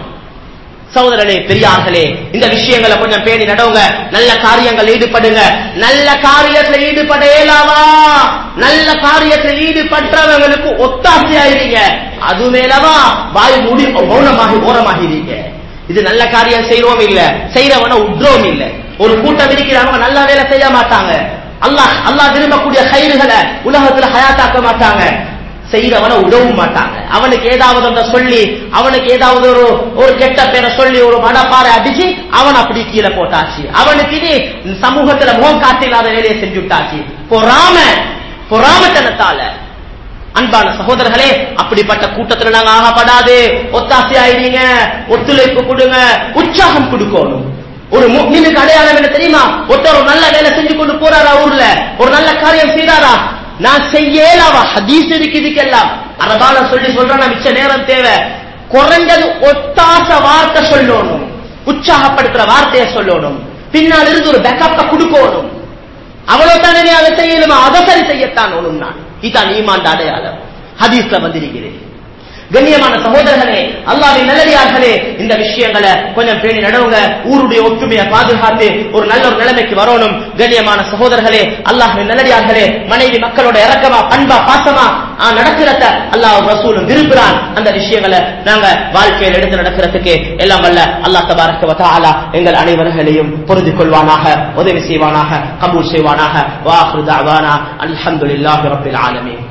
சகோதரனே பெரியார்களே இந்த விஷயங்களை கொஞ்சம் பேணி நடவுங்க நல்ல காரியங்கள் ஈடுபடுங்க நல்ல காரியத்துல ஈடுபட இயலாவா நல்ல காரியத்துல ஈடுபட்டவங்களுக்கு ஒத்தாசையாயிருங்க அது மேலவா வாய் மூடி மௌனமாகி ஓரமாகிறீங்க இது நல்ல காரியம் செய்யறோம் இல்ல செய்யறவன உட்ரோம் இல்ல ஒரு கூட்டம் இருக்கிறவங்க நல்ல வேலை செய்ய மாட்டாங்க அல்லாஹ் அல்லாஹ் விரும்பக்கூடிய கயிறுகளை உலகத்துல ஹயாத்தாக்க மாட்டாங்க செய்யறவன உதவும் மாட்டாங்க அவனுக்கு ஏதாவது ஒன்றை சொல்லி அவனுக்கு ஏதாவது ஒரு ஒரு கெட்ட பேரை சொல்லி ஒரு மடப்பாறை அடிச்சு அவன் அப்படி கீழே போட்டாச்சு அவனுக்கு இது சமூகத்துல முகம் காட்டில்லாத வேலையை செஞ்சுட்டாச்சு பொறாம பொறாமத்தனத்தால அன்பான சகோதரர்களே அப்படிப்பட்ட கூட்டத்துல நாங்க ஆகப்படாது ஒத்தாசை ஆயிடுங்க ஒத்துழைப்பு கொடுங்க உற்சாகம் கொடுக்கணும் ஒரு முக்மீனுக்கு அடையாளம் என்ன தெரியுமா ஒருத்தர் ஒரு நல்ல வேலை செஞ்சு கொண்டு போறாரா ஊர்ல ஒரு நல்ல காரியம் செய்யறாரா நான் செய்யலாவா ஹதீஸ் இருக்கு இதுக்கெல்லாம் அரபால சொல்லி சொல்றேன் மிச்ச நேரம் தேவை குறைஞ்சது ஒத்தாச வார்த்தை சொல்லணும் உற்சாகப்படுத்துற வார்த்தையை சொல்லணும் பின்னால் இருந்து ஒரு பேக்கப்ப கொடுக்கணும் அவ்வளவு தானே நீ அதை செய்யணுமா அதை சரி செய்யத்தான் ஒண்ணும் நான் இதான் ஈமான் அடையாளம் ஹதீஸ்ல வந்திருக்கிறேன் கண்ணியமான சகோதரர்களே அல்லாவின் நல்லடியார்களே இந்த விஷயங்களை கொஞ்சம் பேணி நடவுங்க ஊருடைய ஒற்றுமையை பாதுகாத்து ஒரு நல்ல ஒரு நிலைமைக்கு வரணும் கண்ணியமான சகோதரர்களே அல்லாஹின் நல்லடியார்களே மனைவி மக்களோட இறக்கமா பண்பா பாசமா ஆ, நடக்கிறத அல்லாஹ் ரசூலும் விரும்புகிறான் அந்த விஷயங்களை நாங்க வாழ்க்கையில் எடுத்து நடக்கிறதுக்கு எல்லாம் வல்ல அல்லாஹ் தபாரக வ தஆலா எங்கள் அனைவர்களையும் பொருந்திக் கொள்வானாக உதவி செய்வானாக கபூல் செய்வானாக வாஹ்ரு தஅவானா அல்ஹம்துலில்லாஹி ரப்பில் ஆலமீன்